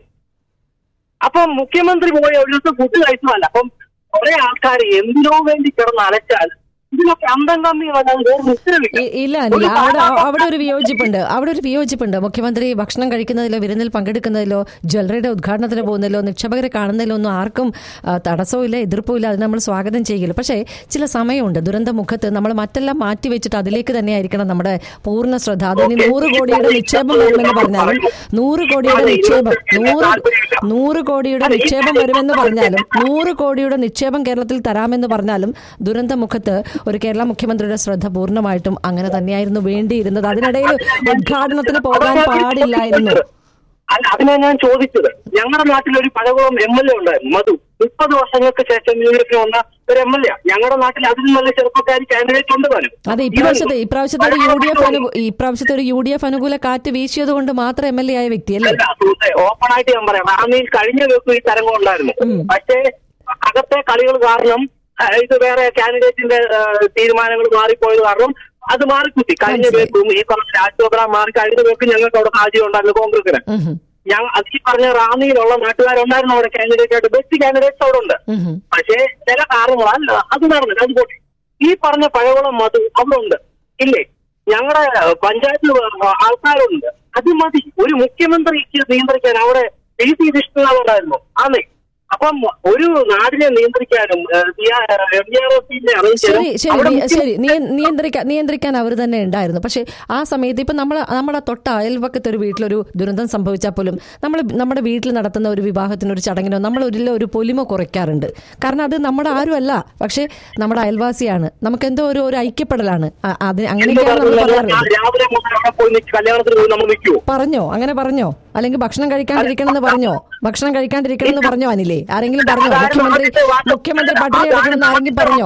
അപ്പം മുഖ്യമന്ത്രി പോയി ഒരു ദിവസം ഫുഡ് കഴിച്ചതല്ല അപ്പം കുറെ ആൾക്കാർ എന്തിനോ വേണ്ടി കിടന്ന് അലച്ചാൽ ഇതിനൊക്കെ അന്തം കമ്മി വല്ലാതെ വേറെ ഉത്തരവില്ല ഇ- ഇല്ല അനിൽ അവിടെ അവിടെ ഒരു വിയോജിപ്പുണ്ട് അവിടെ ഒരു വിയോജിപ്പുണ്ട് മുഖ്യമന്ത്രി ഭക്ഷണം കഴിക്കുന്നതിലോ വിരുന്നിൽ പങ്കെടുക്കുന്നതിലോ ജ്വല്ലറിയുടെ ഉദ്ഘാടനത്തിന് പോകുന്നതിലോ നിക്ഷേപകരെ കാണുന്നതിലോ ഒന്നും ആർക്കും ആ, തടസ്സവും ഇല്ല എതിർപ്പും ഇല്ല അത് നമ്മൾ സ്വാഗതം ചെയ്യില്ല പക്ഷേ ചില സമയമുണ്ട് ദുരന്തമുഖത്ത് നമ്മൾ മറ്റെല്ലാം മാറ്റി വെച്ചിട്ട് അതിലേക്ക് തന്നെ ആയിരിക്കണം നമ്മുടെ പൂർണ്ണ ശ്രദ്ധ അത് ഇനി നൂറ് കോടിയുടെ നിക്ഷേപം വരുമെന്ന് പറഞ്ഞാലും നൂറ് കോടിയുടെ നിക്ഷേപം നൂറ് നൂറ് കോടിയുടെ നിക്ഷേപം വരുമെന്ന് പറഞ്ഞാലും നൂറ് കോടിയുടെ നിക്ഷേപം കേരളത്തിൽ തരാമെന്ന് പറഞ്ഞാലും ദുരന്തമുഖത്ത് ഒരു കേരള മുഖ്യമന്ത്രിയുടെ ശ്രദ്ധ പൂർണ്ണമായിട്ടും അങ്ങനെ തന്നെയായിരുന്നു വേണ്ടിയിരുന്നത് അതിനിടയിൽ ഉദ്ഘാടനത്തിന് പോകാൻ പാടില്ലായിരുന്നു അല്ല അതിനാ ഞാൻ ചോദിച്ചത് ഞങ്ങളുടെ നാട്ടിൽ ഒരു പഴകുളം എം എൽ എ ഉണ്ടായിരുന്നു മധു മുപ്പത് വർഷങ്ങൾക്ക് ശേഷം യു എഫിന് വന്ന ഒരു എം എൽ എ ഞങ്ങളുടെ നാട്ടിൽ അതിൽ നല്ല ചെറുപ്പക്കാരി കാൻഡിഡേറ്റ് ഉണ്ട് താനും അതെ ഇപ്രാവശ്യത്തെ ഇപ്രാവശ്യത്തെ ഒരു യു ഡി എഫ് അനു ഇപ്രാവശ്യത്തെ ഒരു യു ഡി എഫ് അനുകൂല കാറ്റ് വീശിയത് കൊണ്ട് മാത്രം എം എൽ എ ആയ വ്യക്തി അല്ലേ ഓപ്പൺ ആയിട്ട് ഞാൻ പറയാം റാന്നിയിൽ കഴിഞ്ഞ ദിവസം ഈ തരംഗം ഉണ്ടായിരുന്നു പക്ഷേ അകത്തെ കളികൾ കാരണം ആ, ഇത് വേറെ കാൻഡിഡേറ്റിന്റെ തീരുമാനങ്ങൾ മാറിപ്പോയത് കാരണം അത് മാറിക്കുത്തി കഴിഞ്ഞ മനസ്സിലായി. പേർക്കും ഈ പറഞ്ഞ രാജ്യോപറ മാറി കഴിഞ്ഞ പേർക്ക് ഞങ്ങൾക്ക് അവിടെ സാഹചര്യം ഉണ്ടായിരുന്നു കോൺഗ്രസിന് ഉം. ഞാൻ അത് ഈ പറഞ്ഞ റാന്നിയിലുള്ള നാട്ടുകാരുണ്ടായിരുന്നു അവിടെ കാൻഡിഡേറ്റ് ആയിട്ട് ബെസ്റ്റ് കാൻഡിഡേറ്റ്സ് അവിടെ ഉണ്ട് ഉം. പക്ഷേ ചില കാരണങ്ങളല്ല അത് നടന്നില്ല അത് പോട്ടെ ഈ പറഞ്ഞ പഴകുളം മധു അവിടെ ഉണ്ട് ഇല്ലേ ഞങ്ങളുടെ പഞ്ചായത്ത് ആൾക്കാരുണ്ട് അത് മതി ഒരു മുഖ്യമന്ത്രിക്ക് നിയന്ത്രിക്കാൻ അവിടെ പി സി കൃഷ്ണനാഥ് ഉണ്ടായിരുന്നു ആന്നേ അപ്പം ഒരു നാടിനെ നിയന്ത്രിക്കാനും എം ജി ആർ എഫിനെ അറേഞ്ച് ശരി ശരി അവിടെ നീ- മുഖ്യ- ശരി നിയ- നിയന്ത്രിക്കാൻ നിയന്ത്രിക്കാൻ അവർ തന്നെ ഉണ്ടായിരുന്നു പക്ഷേ ആ സമയത്ത് ഇപ്പം നമ്മൾ നമ്മുടെ തൊട്ട അയൽവക്കത്തെ ഒരു വീട്ടിലൊരു ദുരന്തം സംഭവിച്ചാൽ പോലും നമ്മൾ നമ്മുടെ വീട്ടിൽ നടത്തുന്ന ഒരു വിവാഹത്തിനോ ഒരു ചടങ്ങിനോ നമ്മൾ ഒരു ഒരു പൊലിമ കുറയ്ക്കാറുണ്ട് കാരണം അത് നമ്മുടെ ആരുമല്ല പക്ഷേ നമ്മുടെ അയൽവാസിയാണ് നമുക്ക് എന്തോ ഒരു ഒരു ഐക്യപ്പെടലാണ് ആ, അത് എന്ത് അങ്ങനെയൊക്കെയാണ് നമ്മൾ പറഞ്ഞാലും പറയാറുള്ളത് ഞാൻ രാവിലെ മുതൽ അവിടെ പോയി നിൽക്കും കല്യാണത്തിന് പോയി നമ്മൾ നിൽക്കുവോ പറഞ്ഞോ അങ്ങനെ പറഞ്ഞോ അല്ലെങ്കിൽ ഭക്ഷണം കഴിക്കാണ്ടിരിക്കണമെന്ന് പറഞ്ഞോ ഭക്ഷണം കഴിക്കാണ്ടിരിക്കണമെന്ന് പറഞ്ഞോ അനിലേ ആരെങ്കിലും പറഞ്ഞോ മുഖ്യമന്ത്രി മുഖ്യമന്ത്രി പട്ടിണി കിടക്കണമെന്ന് ആരെങ്കിലും പറഞ്ഞോ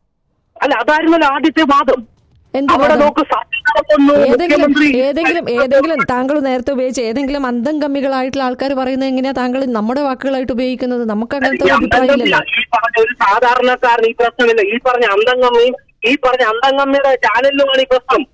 അല്ല അതായിരുന്നല്ലോ ആദ്യത്തെ വാദം എന്ത് അവിടെ വാദം? നോക്ക് സത്യനാഥൊന്നു ഏതെങ്കിലും മുഖ്യമന്ത്രി ഏതെങ്കിലും ഏതെങ്കിലും താങ്കൾ നേരത്തെ ഉപയോഗിച്ച ഏതെങ്കിലും അന്തം കമ്മികളായിട്ടുള്ള ആൾക്കാർ പറയുന്നത് എങ്ങനെയാ താങ്കൾ നമ്മുടെ വാക്കുകളായിട്ട് ഉപയോഗിക്കുന്നത് നമുക്ക് അങ്ങനത്തെ ഒരു ഈ അഭിപ്രായമില്ലല്ലോ അന്തംഗമില്ല. ഈ പറഞ്ഞ ഒരു സാധാരണക്കാരൻ ഈ പ്രശ്നമില്ല ഈ പറഞ്ഞ അന്തംഗമ്മിയും ഈ പറഞ്ഞ അന്തംഗമ്മിയുടെ ചാനലിലുമാണ് ഈ പ്രശ്നം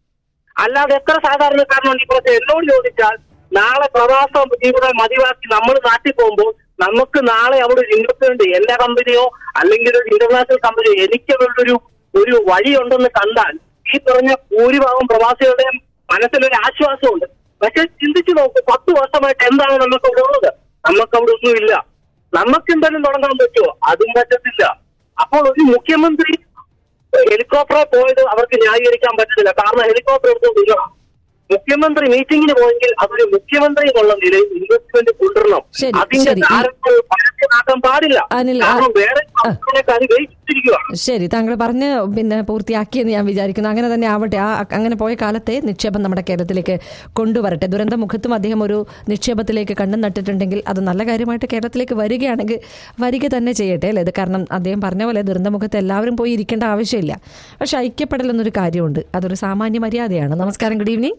അല്ലാതെ എത്ര സാധാരണക്കാരനുണ്ട് ഈ പ്രശ്നം എന്നോട് ചോദിച്ചാൽ നാളെ പ്രവാസം ഇവിടെ മതിവാക്കി നമ്മൾ നാട്ടിൽ പോകുമ്പോൾ നമുക്ക് നാളെ അവിടെ ഒരു ഇൻവെസ്റ്റ്മെന്റ് എല്ലാ കമ്പനിയോ അല്ലെങ്കിൽ ഒരു ഇന്റർനാഷണൽ കമ്പനിയോ എനിക്ക് അവരുടെ ഒരു ഒരു വഴിയുണ്ടെന്ന് കണ്ടാൽ ഈ പറഞ്ഞ ഭൂരിഭാഗം പ്രവാസികളുടെയും മനസ്സിലൊരു ആശ്വാസമുണ്ട് പക്ഷെ ചിന്തിച്ചു നോക്കൂ പത്ത് വർഷമായിട്ട് എന്താണ് നമുക്ക് അവിടെ ഉള്ളത് നമുക്ക് അവിടെ ഒന്നുമില്ല നമുക്ക് എന്തെങ്കിലും തുടങ്ങാൻ പറ്റുമോ അതും പറ്റത്തില്ല അപ്പോൾ ഒരു മുഖ്യമന്ത്രി ഹെലികോപ്റ്ററെ പോയത് അവർക്ക് ന്യായീകരിക്കാൻ പറ്റത്തില്ല കാരണം ഹെലികോപ്റ്റർ എടുത്ത് വീഴണം മുഖ്യമന്ത്രി മീറ്റിംഗിന് പോയെങ്കിൽ അതൊരു മുഖ്യമന്ത്രി എന്നുള്ള നിലയിൽ ഇൻവെസ്റ്റ്മെന്റ് കൊണ്ടുവരണം ശരി, അതിന്റെ ശരി. ഈ- താരങ്ങൾ പരസ്യമാക്കാൻ പാടില്ല അനിൽ, ആ- കാരണം വേറെ സംസ്ഥാനക്കാർ വെയിറ്റിരിക്കുകയാണ് ശരി താങ്കൾ പറഞ്ഞ് പിന്നെ പൂർത്തിയാക്കിയെന്ന് ഞാൻ വിചാരിക്കുന്നു അങ്ങനെ തന്നെ ആവട്ടെ ആ അങ്ങനെ പോയ കാലത്തെ നിക്ഷേപം നമ്മുടെ കേരളത്തിലേക്ക് കൊണ്ടുവരട്ടെ ദുരന്ത മുഖത്തും അദ്ദേഹം ഒരു നിക്ഷേപത്തിലേക്ക് കണ്ണും നട്ടിട്ടുണ്ടെങ്കിൽ അത് നല്ല കാര്യമായിട്ട് കേരളത്തിലേക്ക് വരികയാണെങ്കിൽ വരിക തന്നെ ചെയ്യട്ടെ അല്ലേ ഇത് കാരണം അദ്ദേഹം പറഞ്ഞ പോലെ ദുരന്തമുഖത്ത് എല്ലാവരും പോയി ഇരിക്കേണ്ട ആവശ്യമില്ല പക്ഷെ ഐക്യപ്പെടൽ എന്നൊരു കാര്യമുണ്ട് അതൊരു സാമാന്യ മര്യാദയാണ് നമസ്കാരം ഗുഡ് ഈവനിങ്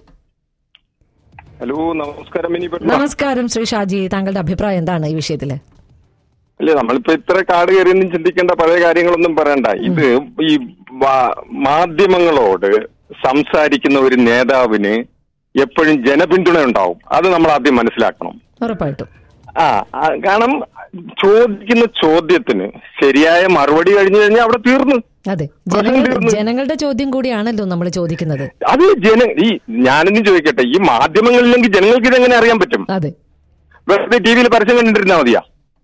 ഹലോ നമസ്കാരം മിനി പത്മ നമസ്കാരം ശ്രീ ഷാജി താങ്കളുടെ അഭിപ്രായം എന്താണ് ഈ വിഷയത്തിൽ അല്ലേ നമ്മളിപ്പോ ഇത്ര കാട് കയറിയൊന്നും ചിന്തിക്കേണ്ട പഴയ കാര്യങ്ങളൊന്നും പറയണ്ട ഇത് ഈ വാ- മാധ്യമങ്ങളോട് സംസാരിക്കുന്ന ഒരു നേതാവിന് എപ്പോഴും ജനപിന്തുണ ഉണ്ടാവും അത് നമ്മൾ ആദ്യം മനസ്സിലാക്കണം ഉറപ്പായിട്ടും ആ ആ, കാരണം ചോദിക്കുന്ന ചോദ്യത്തിന് ശരിയായ മറുപടി കഴിഞ്ഞു കഴിഞ്ഞാൽ അവിടെ തീർന്നു അതെ പ്രശ്നം ജനങ്ങളുടെ തീർന്നു. ജനങ്ങളുടെ ചോദ്യം കൂടിയാണല്ലോ നമ്മൾ ചോദിക്കുന്നത് അത് ജന ഈ ഞാനൊന്നും ചോദിക്കട്ടെ ഈ മാധ്യമങ്ങളില്ലെങ്കിൽ ജനങ്ങൾക്ക് ഇതെങ്ങനെ അറിയാൻ പറ്റും അതെ വെറുതെ ടി വിയിൽ പരസ്യം കണ്ടിരുന്നാൽ മതിയാ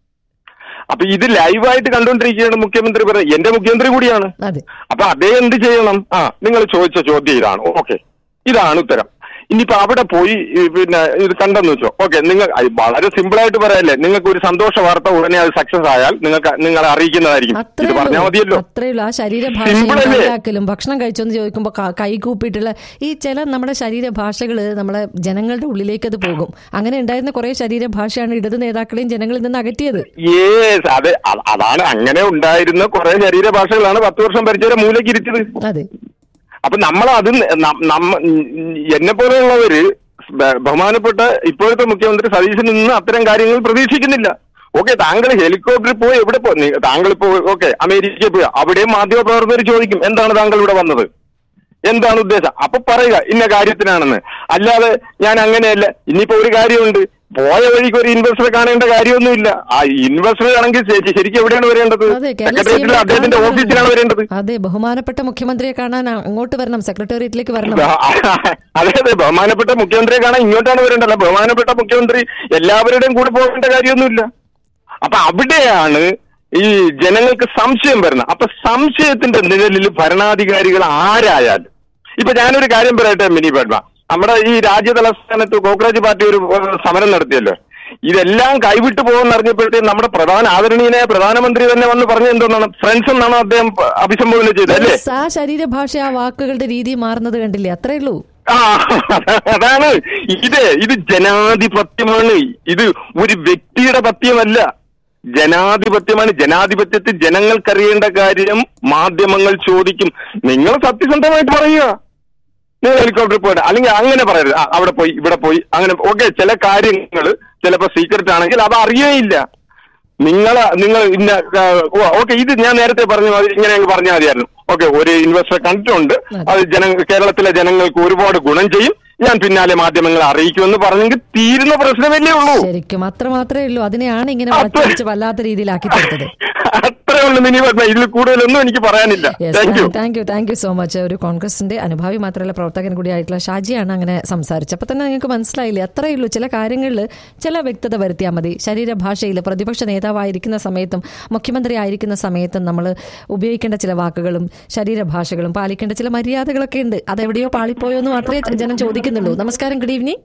അപ്പൊ ഇത് ലൈവായിട്ട് കണ്ടുകൊണ്ടിരിക്കുകയാണ് മുഖ്യമന്ത്രി പറയുന്നത് എന്റെ മുഖ്യമന്ത്രി കൂടിയാണ് അതെ അപ്പൊ അദ്ദേഹം എന്ത് ചെയ്യണം ആ നിങ്ങൾ ചോദിച്ച ചോദ്യം ഇതാണ് ഓക്കെ ഇതാണ് ഉത്തരം ഇനിയിപ്പോ അവിടെ പോയി ഈ പിന്നെ ഇത് കണ്ടെന്ന് വെച്ചോ ഓക്കെ നിങ്ങൾ അത് വളരെ സിമ്പിൾ ആയിട്ട് പറയല്ലേ നിങ്ങൾക്ക് ഒരു സന്തോഷ വാർത്ത ഉടനെ അത് സക്സസ് ആയാൽ നിങ്ങൾക്ക് നിങ്ങളെ അറിയിക്കുന്നതായിരിക്കും ഇത് അത്രേ പറഞ്ഞാൽ മതിയല്ലോ അത്രേ ഉള്ളൂ ആ ശരീരഭാഷയും Simple അല്ലേ? കളിയാക്കലും ഭക്ഷണം കഴിച്ചോന്ന് ചോദിക്കുമ്പോൾ കൈ കൂപ്പിയിട്ടുള്ള ഈ ചില നമ്മുടെ ശരീരഭാഷകൾ നമ്മളെ ജനങ്ങളുടെ ഉള്ളിലേക്ക് അത് പോകും അങ്ങനെ ഉണ്ടായിരുന്ന കുറെ ശരീരഭാഷയാണ് ഇടത് നേതാക്കളെയും ജനങ്ങളിൽ നിന്ന് അകറ്റിയത് യേസ് അതെ അ- അതാണ് അങ്ങനെ ഉണ്ടായിരുന്ന കുറെ ശരീരഭാഷകളാണ് പത്ത് വർഷം ഭരിച്ചവരെ മൂലയ്ക്ക് ഇരുത്തിയത് അതെ അപ്പൊ നമ്മൾ അത് നമ്മ എന്നെ പോലെയുള്ളവര് ബ- ബഹുമാനപ്പെട്ട ഇപ്പോഴത്തെ മുഖ്യമന്ത്രി സതീശിൽ നിന്ന് അത്തരം കാര്യങ്ങൾ പ്രതീക്ഷിക്കുന്നില്ല ഓക്കെ താങ്കൾ ഹെലികോപ്റ്ററിൽ പോയി എവിടെ പോ നി- താങ്കൾ ഇപ്പോ ഓക്കെ അമേരിക്കയിൽ പോയി അവിടെയും മാധ്യമപ്രവർത്തകർ ചോദിക്കും എന്താണ് താങ്കൾ ഇവിടെ വന്നത് എന്താണ് ഉദ്ദേശം അപ്പൊ പറയുക ഇന്ന കാര്യത്തിനാണെന്ന് അല്ലാതെ ഞാൻ അങ്ങനെയല്ല ഇനിയിപ്പോ ഒരു കാര്യമുണ്ട് പോയ വഴിക്ക് ഒരു ഇൻവെസ്റ്ററെ കാണേണ്ട കാര്യമൊന്നുമില്ല ആ ഇൻവെസ്റ്റർ ആണെങ്കിൽ ശരി- ശരിക്കും എവിടെയാണ് വരേണ്ടത് അതെ കേരള സെക്രട്ടേറിയറ്റിൽ അദ്ദേഹത്തിന്റെ CM ഓഫീസിലാണ് വരേണ്ടത് അതെ ബഹുമാനപ്പെട്ട മുഖ്യമന്ത്രിയെ കാണാൻ അങ്ങോട്ട് വരണം സെക്രട്ടേറിയറ്റിലേക്ക് വരണം അതെ അതെ ബഹുമാനപ്പെട്ട മുഖ്യമന്ത്രിയെ കാണാൻ ഇങ്ങോട്ടാണ് വരേണ്ടല്ല ബഹുമാനപ്പെട്ട മുഖ്യമന്ത്രി എല്ലാവരുടെയും കൂടെ പോകേണ്ട കാര്യമൊന്നുമില്ല അപ്പൊ അവിടെയാണ് ഈ ജനങ്ങൾക്ക് സംശയം വരുന്നത് അപ്പൊ സംശയത്തിന്റെ നിഴലിൽ ഭരണാധികാരികൾ ആരായാലും ഇപ്പൊ ഞാനൊരു കാര്യം പറയട്ടെ മിനി പത്മ നമ്മുടെ ഈ രാജ്യ തലസ്ഥാനത്ത് കോക്രോച്ച് പാർട്ടി ഒരു ഏഹ്, സമരം നടത്തിയല്ലോ ഇതെല്ലാം കൈവിട്ടു പോകുമെന്ന് അറിഞ്ഞപ്പോഴത്തേക്കും നമ്മുടെ പ്രധാന ആദരണീയനായ പ്രധാനമന്ത്രി തന്നെ വന്ന് പറഞ്ഞ എന്തോന്നാണ് ഫ്രണ്ട്സ് എന്നാണ് അദ്ദേഹം അഭിസംബോധന ചെയ്തത് അല്ലേ ആ ശരീരഭാഷ ആ വാക്കുകളുടെ രീതി മാറുന്നത് കണ്ടില്ലേ അത്രേ ഉള്ളൂ ആ അതാണ് ഇത് ഇത് ജനാധിപത്യമാണ് ഇത് ഒരു വ്യക്തിയുടെ പത്യമല്ല ജനാധിപത്യമാണ് ജനാധിപത്യത്തിൽ ജനങ്ങൾക്കറിയേണ്ട കാര്യം മാധ്യമങ്ങൾ ചോദിക്കും നിങ്ങൾ സത്യസന്ധമായിട്ട് പറയുക നിങ്ങൾ ഹെലികോപ്റ്ററിൽ പോയിട്ട് അല്ലെങ്കിൽ അങ്ങനെ പറയരുത് ആ, അവിടെ പോയി ഇവിടെ പോയി അങ്ങനെ ഓക്കെ ചില കാര്യങ്ങൾ ചിലപ്പോൾ സീക്രട്ട് ആണെങ്കിൽ അത് അറിയേയില്ല നിങ്ങൾ നിങ്ങൾ ഇന്ന ഓക്കെ ഇത് ഞാൻ നേരത്തെ പറഞ്ഞ മാതിരി ഇങ്ങനെ അങ്ങ് പറഞ്ഞാൽ മതിയായിരുന്നു ഓക്കെ ഒരു ഇൻവെസ്റ്റർ കണ്ടിട്ടുണ്ട് അത് ജന കേരളത്തിലെ ജനങ്ങൾക്ക് ഒരുപാട് ഗുണം ചെയ്യും ഞാൻ പിന്നാലെ മാധ്യമങ്ങളെ അറിയിക്കുമെന്ന് പറഞ്ഞെങ്കിൽ തീരുന്ന പ്രശ്നമല്ലേ ഉള്ളൂ ശരിക്കും അത്ര മാത്രമേ ഉള്ളൂ അതിനെയാണ് ഇങ്ങനെ വളച്ചൊടിച്ച് വല്ലാത്ത രീതിയിലാക്കി തീർത്തത് അത്രേ ഉള്ളൂ മിനി പത്മ ഇതിൽ കൂടുതലൊന്നും എനിക്ക് പറയാനില്ല thank you thank you thank you so much ഒരു കോൺഗ്രസിന്റെ അനുഭാവി മാത്രമല്ല പ്രവർത്തകൻ കൂടിയായിട്ടുള്ള ഷാജിയാണ് അങ്ങനെ സംസാരിച്ചത് അപ്പൊ തന്നെ നിങ്ങൾക്ക് മനസ്സിലായില്ലേ അത്രയേ ഉള്ളൂ ചില കാര്യങ്ങളിൽ ചില വ്യക്തത വരുത്തിയാൽ മതി ശരീരഭാഷയിൽ പ്രതിപക്ഷ നേതാവായിരിക്കുന്ന സമയത്തും മുഖ്യമന്ത്രി ആയിരിക്കുന്ന സമയത്തും നമ്മൾ ഉപയോഗിക്കേണ്ട ചില വാക്കുകളും ശരീരഭാഷകളും പാലിക്കേണ്ട ചില മര്യാദകളൊക്കെ ഉണ്ട് അതെവിടെയോ പാളിപ്പോയോ എന്ന് മാത്രമേ ജനം ചോദിക്കുന്നുള്ളൂ നമസ്കാരം ഗുഡ് ഈവനിങ്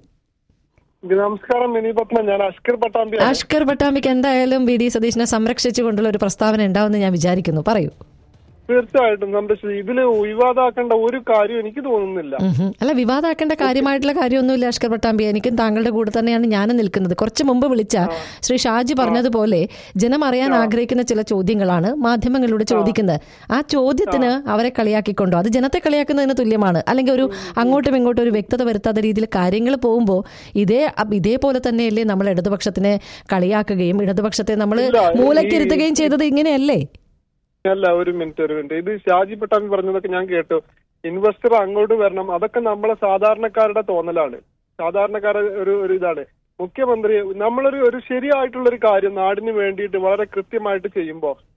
നമസ്കാരം മിനി പത്മ ഞാൻ അഷ്കർ പട്ടാമ്പി അഷ്കർ പട്ടാമ്പിക്ക് എന്തായാലും ബി ഡി സതീഷിനെ സംരക്ഷിച്ചുകൊണ്ടുള്ള ഒരു പ്രസ്താവന ഉണ്ടാവുമെന്ന് ഞാൻ വിചാരിക്കുന്നു പറയൂ തീർച്ചയായിട്ടും സംരക്ഷിച്ചു ഇതില് വിവാദമാക്കേണ്ട ഒരു കാര്യം എനിക്ക് തോന്നുന്നില്ല ഉം ഹും. അല്ല വിവാദമാക്കേണ്ട കാര്യമായിട്ടുള്ള കാര്യമൊന്നുമില്ല അഷ്കർ പട്ടാമ്പി എനിക്കും താങ്കളുടെ കൂടെ തന്നെയാണ് ഞാനും നിൽക്കുന്നത് കുറച്ച് മുമ്പ് വിളിച്ച ശ്രീ ഷാജി പറഞ്ഞതുപോലെ ജനം അറിയാൻ ആഗ്രഹിക്കുന്ന ചില ചോദ്യങ്ങളാണ് മാധ്യമങ്ങളിലൂടെ ചോദിക്കുന്നത് ആ ചോദ്യത്തിന് അവരെ കളിയാക്കിക്കൊണ്ടോ അത് ജനത്തെ കളിയാക്കുന്നതിന് തുല്യമാണ് അല്ലെങ്കിൽ ഒരു അങ്ങോട്ടും ഇങ്ങോട്ടും ഒരു വ്യക്തത വരുത്താത്ത രീതിയിൽ കാര്യങ്ങൾ പോകുമ്പോൾ ഇതേ അ- ഇതേപോലെ തന്നെയല്ലേ നമ്മൾ ഇടതുപക്ഷത്തിനെ കളിയാക്കുകയും ഇടതുപക്ഷത്തെ നമ്മൾ ഇല്ല, ഈ- മൂലക്കിരുത്തുകയും ചെയ്തത് ഇങ്ങനെയല്ലേ അല്ല ഒരു മിനിറ്റ് ഒരു മിനിറ്റ് ഇത് ഷാജി പട്ടാമ്പി പറഞ്ഞതൊക്കെ ഞാൻ കേട്ടു ഇൻവെസ്റ്റർ അങ്ങോട്ട് വരണം അതൊക്കെ നമ്മളെ സാധാരണക്കാരുടെ തോന്നലാണ് സാധാരണക്കാരുടെ ഒരു ഒരു ഇതാണ് മുഖ്യമന്ത്രി നമ്മളൊരു ഒരു ശരിയായിട്ടുള്ള ഒരു കാര്യം നാടിന് വേണ്ടിയിട്ട് വളരെ കൃത്യമായിട്ട് ചെയ്യുമ്പോൾ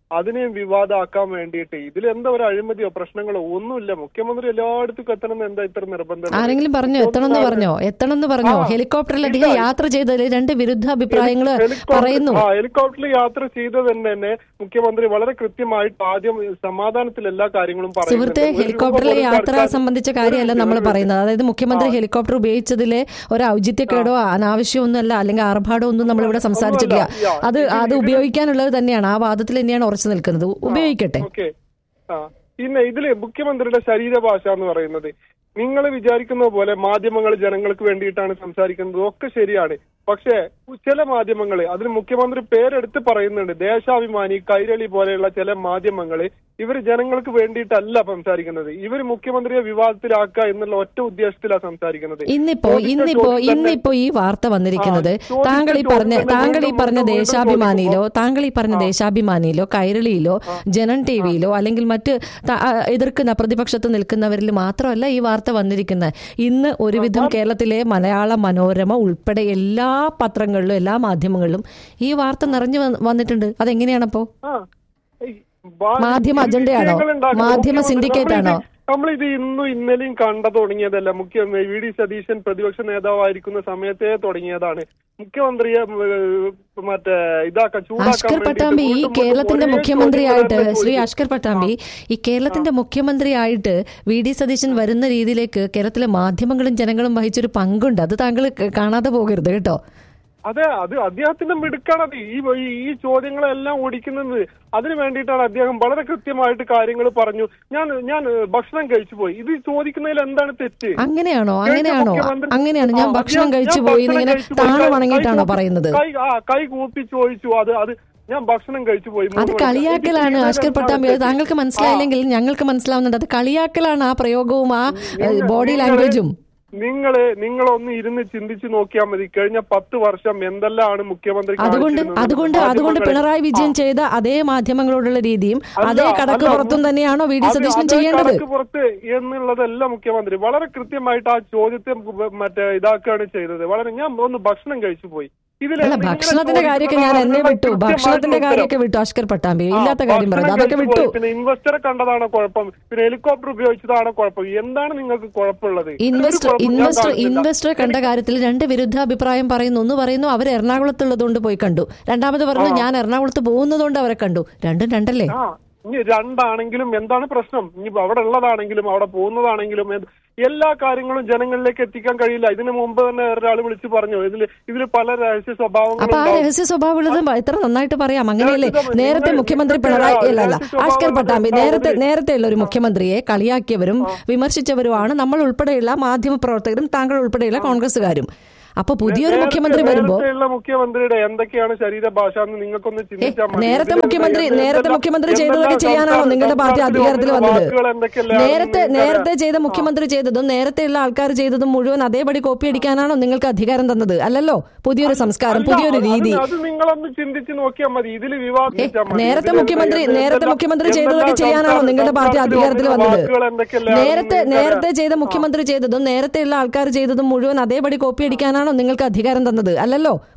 അതിനെ വിവാദമാക്കാൻ വേണ്ടിയിട്ട് ഇതിൽ എന്താ ഒരു അഴിമതിയോ പ്രശ്നങ്ങളോ ഒന്നുമില്ല മുഖ്യമന്ത്രി എല്ലായിടത്തും എത്തണമെന്ന് എന്താ ഇത്ര നിർബന്ധം ആരെങ്കിലും പറഞ്ഞോ എത്തണമെന്ന് പറഞ്ഞോ എത്തണമെന്ന് പറഞ്ഞോ ഹെലികോപ്റ്ററിൽ അദ്ദേഹം യാത്ര ചെയ്തതിൽ രണ്ട് വിരുദ്ധ അഭിപ്രായങ്ങൾ പറയുന്നു ആ ഹെലികോപ്റ്ററിൽ യാത്ര ചെയ്തത് തന്നെ മുഖ്യമന്ത്രി വളരെ കൃത്യമായിട്ട് ആദ്യം സമാധാനത്തിൽ എല്ലാ കാര്യങ്ങളും സുഹൃത്തെ പറയുന്നുണ്ട്. ഒരു രൂപ ഹെലികോപ്റ്ററിലെ പോലും യാത്ര സർക്കാർ- സംബന്ധിച്ച കാര്യമല്ല നമ്മൾ പറയുന്നത് അതായത് മുഖ്യമന്ത്രി ഹെലികോപ്റ്റർ ഉപയോഗിച്ചതിലെ ഒരു ഔചിത്യക്കേടോ അനാവശ്യമൊന്നുമല്ല അല്ലെങ്കിൽ ആർഭാടോ ഒന്നും നമ്മളിവിടെ സംസാരിച്ചിട്ടില്ല ഒന്നുമല്ല. അത് അത് ഉപയോഗിക്കാനുള്ളത് തന്നെയാണ് ആ വാദത്തിൽ തന്നെയാണ് ഉറച്ചു നിൽക്കുന്നത് ഉപയോഗിക്കട്ടെ ഓക്കെ ആ പിന്നെ ഇതില് മുഖ്യമന്ത്രിയുടെ ശരീരഭാഷ എന്ന് പറയുന്നത് നിങ്ങൾ വിചാരിക്കുന്ന പോലെ മാധ്യമങ്ങൾ ജനങ്ങൾക്ക് വേണ്ടിയിട്ടാണ് സംസാരിക്കുന്നത് ഒക്കെ ശരിയാണ് പക്ഷേ ചില മാധ്യമങ്ങൾ അതിൽ മുഖ്യമന്ത്രി പേരെടുത്ത് പറയുന്നുണ്ട് ദേശാഭിമാനി കൈരളി പോലെയുള്ള ചില മാധ്യമങ്ങൾ ഇവർ ജനങ്ങൾക്ക് വേണ്ടിയിട്ടല്ല സംസാരിക്കുന്നത് ഇവർ മുഖ്യമന്ത്രിയെ വിവാദത്തിലാക്കുക എന്നുള്ള ഒറ്റ ഉദ്ദേശത്തിലാണ് സംസാരിക്കുന്നത് ഇന്നിപ്പോ ചോദിച്ച ഇന്നിപ്പോ ചോദ്യം തന്നെ- ഇന്നിപ്പോ ഈ വാർത്ത വന്നിരിക്കുന്നത് ആ, ചോദിച്ച താങ്കൾ ഈ ചോദ്യം പറഞ്ഞ തന്നെ താങ്കൾ ഈ വീണ്ടും പറഞ്ഞ വീണ്ടും ദേശാഭിമാനിയിലോ ചോദിക്കുമ്പോൾ- താങ്കൾ ഈ പറഞ്ഞ ദേശാഭിമാനിയിലോ കൈരളിയിലോ ജനൻ ടി വിയിലോ അല്ലെങ്കിൽ മറ്റ് ത- ആ, എതിർക്കുന്ന പ്രതിപക്ഷത്ത് നിൽക്കുന്നവരിൽ മാത്രമല്ല ഈ വാർത്ത വന്നിരിക്കുന്നത് ഇന്ന് ഒരുവിധം കേരളത്തിലെ മലയാള മനോരമ ഉൾപ്പെടെ എല്ലാ പത്രങ്ങളിലും എല്ലാ മാധ്യമങ്ങളിലും ഈ വാർത്ത നിറഞ്ഞു വന്ന് വന്നിട്ടുണ്ട് അതെങ്ങനെയാണപ്പോ ആ, ഈ ബാ- മാധ്യമ ഈ അജണ്ടയാണോ? വിഷയങ്ങളുണ്ടാക്കുന്ന മാധ്യമ മുഖ്യമന്ത്രി- syndicate ആണോ? നമ്മളിത് നമ്മളിത് ഇന്നും ഇന്നലെയും കണ്ട തുടങ്ങിയതല്ല മുഖ്യ വി ഡി സതീശൻ പ്രതിപക്ഷ നേതാവായിരിക്കുന്ന സമയത്തേ തുടങ്ങിയതാണ് മുഖ്യമന്ത്രിയെ ഏഹ്, മറ്റേ ഇതാക്കാൻ ചൂടാക്കാൻ അഷ്കർ വേണ്ടിയിട്ട് പട്ടാമ്പി ഈ വീണ്ടും കേരളത്തിന്റെ ഒരേ മുഖ്യമന്ത്രിയായിട്ട് ചോദ്യം തന്നെ ശ്രീ ചോദിക്കും. അഷ്കർ പട്ടാമ്പി ഈ കേരളത്തിന്റെ മുഖ്യമന്ത്രിയായിട്ട് വി ഡി സതീശൻ വരുന്ന രീതിയിലേക്ക് കേരളത്തിലെ മാധ്യമങ്ങളും ജനങ്ങളും വഹിച്ചൊരു പങ്കുണ്ട് അത് താങ്കൾ ക- കാണാതെ പോകരുത് കേട്ടോ അതെ അത് അദ്ദേഹത്തിന്റെ മിടുക്കാണത് ഈ ഈ- ഈ ചോദ്യങ്ങളെല്ലാം ഓടിക്കുന്നത് അതിനു വേണ്ടിയിട്ടാണ് അദ്ദേഹം വളരെ കൃത്യമായിട്ട് കാര്യങ്ങൾ പറഞ്ഞു ഞാൻ ഞാൻ ഏഹ്, ഭക്ഷണം കഴിച്ചു പോയി ഇത് ചോദിക്കുന്നതിൽ എന്താണ് തെറ്റ് അങ്ങനെയാണോ കഴിഞ്ഞ അങ്ങനെയാണോ മുഖ്യമന്ത്രി- അങ്ങനെയാണ് ഞാൻ ആ, ഭക്ഷണം ഞാൻ- കഴിച്ചു ഞാൻ പോയി ഭക്ഷണം ഇങ്ങനെ കഴിച്ചു പോയി. താണു കൈ- വണങ്ങിയിട്ടാണോ കൈ പറയുന്നത് കൈ ആ കൈ കൂപ്പി ചോദിച്ചു അത് അത് ഞാൻ ഭക്ഷണം കഴിച്ചു പോയി അത് കളിയാക്കലാണ് അഷ്കർ പട്ടാമ്പി അത് താങ്കൾക്ക് മനസ്സിലായില്ലെങ്കിൽ ഞങ്ങൾക്ക് മനസ്സിലാവുന്നുണ്ട് അത് കളിയാക്കലാണ് ആ പ്രയോഗവും ആ ബോഡി ലാംഗ്വേജും നിങ്ങള് നിങ്ങളൊന്ന് ഇരുന്ന് ചിന്തിച്ചു നോക്കിയാൽ മതി കഴിഞ്ഞ പത്ത് വർഷം എന്തെല്ലാമാണ് മുഖ്യമന്ത്രി അതുകൊണ്ട് കാണിച്ചിരുന്നത് അതുകൊണ്ട് അതുകൊണ്ട് മാധ്യമങ്ങളെ- പിണറായി വിജയൻ ചെയ്ത അതേ മാധ്യമങ്ങളോടുള്ള രീതിയും അല്ല, അതേ കടക്ക് അല്ല, പുറത്തും തന്നെയാണോ വി ഡി അത് സതീശൻ അതേ ചെയ്യേണ്ടത് കണക്ക് പുറത്ത് എന്നുള്ളതല്ല മുഖ്യമന്ത്രി വളരെ കൃത്യമായിട്ട് ആ ചോദ്യത്തെ മറ്റേ ഇതാക്കുകയാണ് ചെയ്തത് വളരെ ഞാൻ ഒന്ന് ഭക്ഷണം കഴിച്ചു പോയി ഇതിൽ അല്ല ഭക്ഷണത്തിന്റെ കാര്യമൊക്കെ ഞാൻ എന്നെ വിട്ടു ഭക്ഷണത്തിന്റെ കാര്യമൊക്കെ വിട്ടു അഷ്കർ പട്ടാമ്പി ഇല്ലാത്ത കാര്യം പറയുന്നത് അതൊക്കെ വിട്ടു പിന്നെ ഇൻവെസ്റ്ററെ കണ്ടതാണോ കുഴപ്പം പിന്നെ ഹെലികോപ്റ്റർ ഉപയോഗിച്ചതാണോ കുഴപ്പം എന്താണ് നിങ്ങൾക്ക് കുഴപ്പമുള്ളത് ഇൻവെസ്റ്റർ ഒരു കുഴപ്പവും ഞാൻ ഇൻവെസ്റ്റർ കാണുന്നില്ല. ഇൻവെസ്റ്റർ കണ്ട കാര്യത്തിൽ രണ്ട് വിരുദ്ധാഭിപ്രായം പറയുന്നു ഒന്ന് പറയുന്നു അവർ എറണാകുളത്തുള്ളതുകൊണ്ട് പോയി കണ്ടു രണ്ടാമത് പറഞ്ഞു ഞാൻ എറണാകുളത്ത് പോകുന്നതുകൊണ്ട് അവരെ കണ്ടു രണ്ടും രണ്ടല്ലേ ആ ഇനി രണ്ടാണെങ്കിലും എന്താണ് പ്രശ്നം ഇനി അവിടെ ഉള്ളതാണെങ്കിലും അവിടെ പോകുന്നതാണെങ്കിലും എന്ത്- എല്ലാ കാര്യങ്ങളും ജനങ്ങളിലേക്ക് എത്തിക്കാൻ കഴിയില്ല ഇതിനു മുമ്പ് തന്നെ ഒരാൾ വിളിച്ചു പറഞ്ഞു ഇതിൽ ഇതിൽ പല രഹസ്യ സ്വഭാവങ്ങളും അപ്പൊ ആ ഉണ്ടാവും. രഹസ്യ സ്വഭാവം ഉള്ളത് എത്ര നന്നായിട്ട് പറയാം അങ്ങനെയല്ലേ രഹസ്യ- നേരത്തെ നിങ്ങൾ- മുഖ്യമന്ത്രി നിങ്ങൾക്ക് പിണറായി ആ അല്ല അല്ല രഹസ്യ സ്വഭാവം അഷ്കർ പട്ടാമ്പി ഉണ്ടാവും. നേരത്തെ അതിൽ- നേരത്തെ ഉള്ള ഒരു മുഖ്യമന്ത്രിയെ കളിയാക്കിയവരും വിമർശിച്ചവരുമാണ് നമ്മൾ ഉൾപ്പെടെയുള്ള മാധ്യമ പ്രവർത്തകരും താങ്കൾ ഉൾപ്പെടെയുള്ള കോൺഗ്രസ്സുകാരും അപ്പൊ പുതിയൊരു നേരത്തെ- മുഖ്യമന്ത്രി വരുമ്പോ നേരത്തെയുള്ള മുഖ്യമന്ത്രിയുടെ എന്തൊക്കെയാണ് ശരീരഭാഷ എന്ന് നിങ്ങൾക്കൊന്ന് ചിന്തിച്ചാൽ മതി. നേരത്തെ ഇതിൽ മുഖ്യമന്ത്രി എന്തെല്ലാം- നേരത്തെ മുഖ്യമന്ത്രി ചെയ്തതൊക്കെ എന്തെല്ലാം ചെയ്യാനാണോ നിങ്ങളുടെ പാർട്ടി സംസ്ഥാനത്തിൽ അധികാരത്തിൽ വന്ന വന്നത് വാക്കുകൾ എന്തൊക്കെയല്ലാണെന്ന് നേരത്തെ നിങ്ങൾക്ക് നേരത്തെ ചെയ്ത മുഖ്യമന്ത്രി ചെയ്തതും നേരത്തെയുള്ള ആൾക്കാർ ചെയ്തതും മുഴുവൻ അതേപടി കോപ്പി അടിക്കാനാണോ നിങ്ങൾക്ക് അധികാരം തന്നത് അല്ലല്ലോ പുതിയൊരു സംസ്കാരം അല്ല, പുതിയൊരു അത് രീതി അത് നിങ്ങളൊന്ന് ചിന്തിച്ച് നോക്കിയാൽ മതി ഇതിൽ വിവാദിച്ചാൽ മതി നേരത്തെ ഇതിൽ മുഖ്യമന്ത്രി എന്തെല്ലാം- നേരത്തെ മുഖ്യമന്ത്രി ചെയ്തതൊക്കെ എന്തെല്ലാം ചെയ്യാനാണോ സംസ്ഥാന- നിങ്ങളുടെ പാർട്ടി സംസ്ഥാനത്തിൽ അധികാരത്തിൽ വന്ന വന്നത് വാക്കുകൾ എന്തൊക്കെയല്ലാണെന്ന് നേരത്തെ നിങ്ങൾക്ക് നേരത്തെ അറിയാം. ചെയ്ത മുഖ്യമന്ത്രി ചെയ്തതും നേരത്തെയുള്ള ആൾക്കാർ ചെയ്തതും മുഴുവൻ അതേപടി കോപ്പി അടിക്കാനാണോ നിങ്ങൾക്ക് അധികാരം തന്നത് അല്ലല്ലോ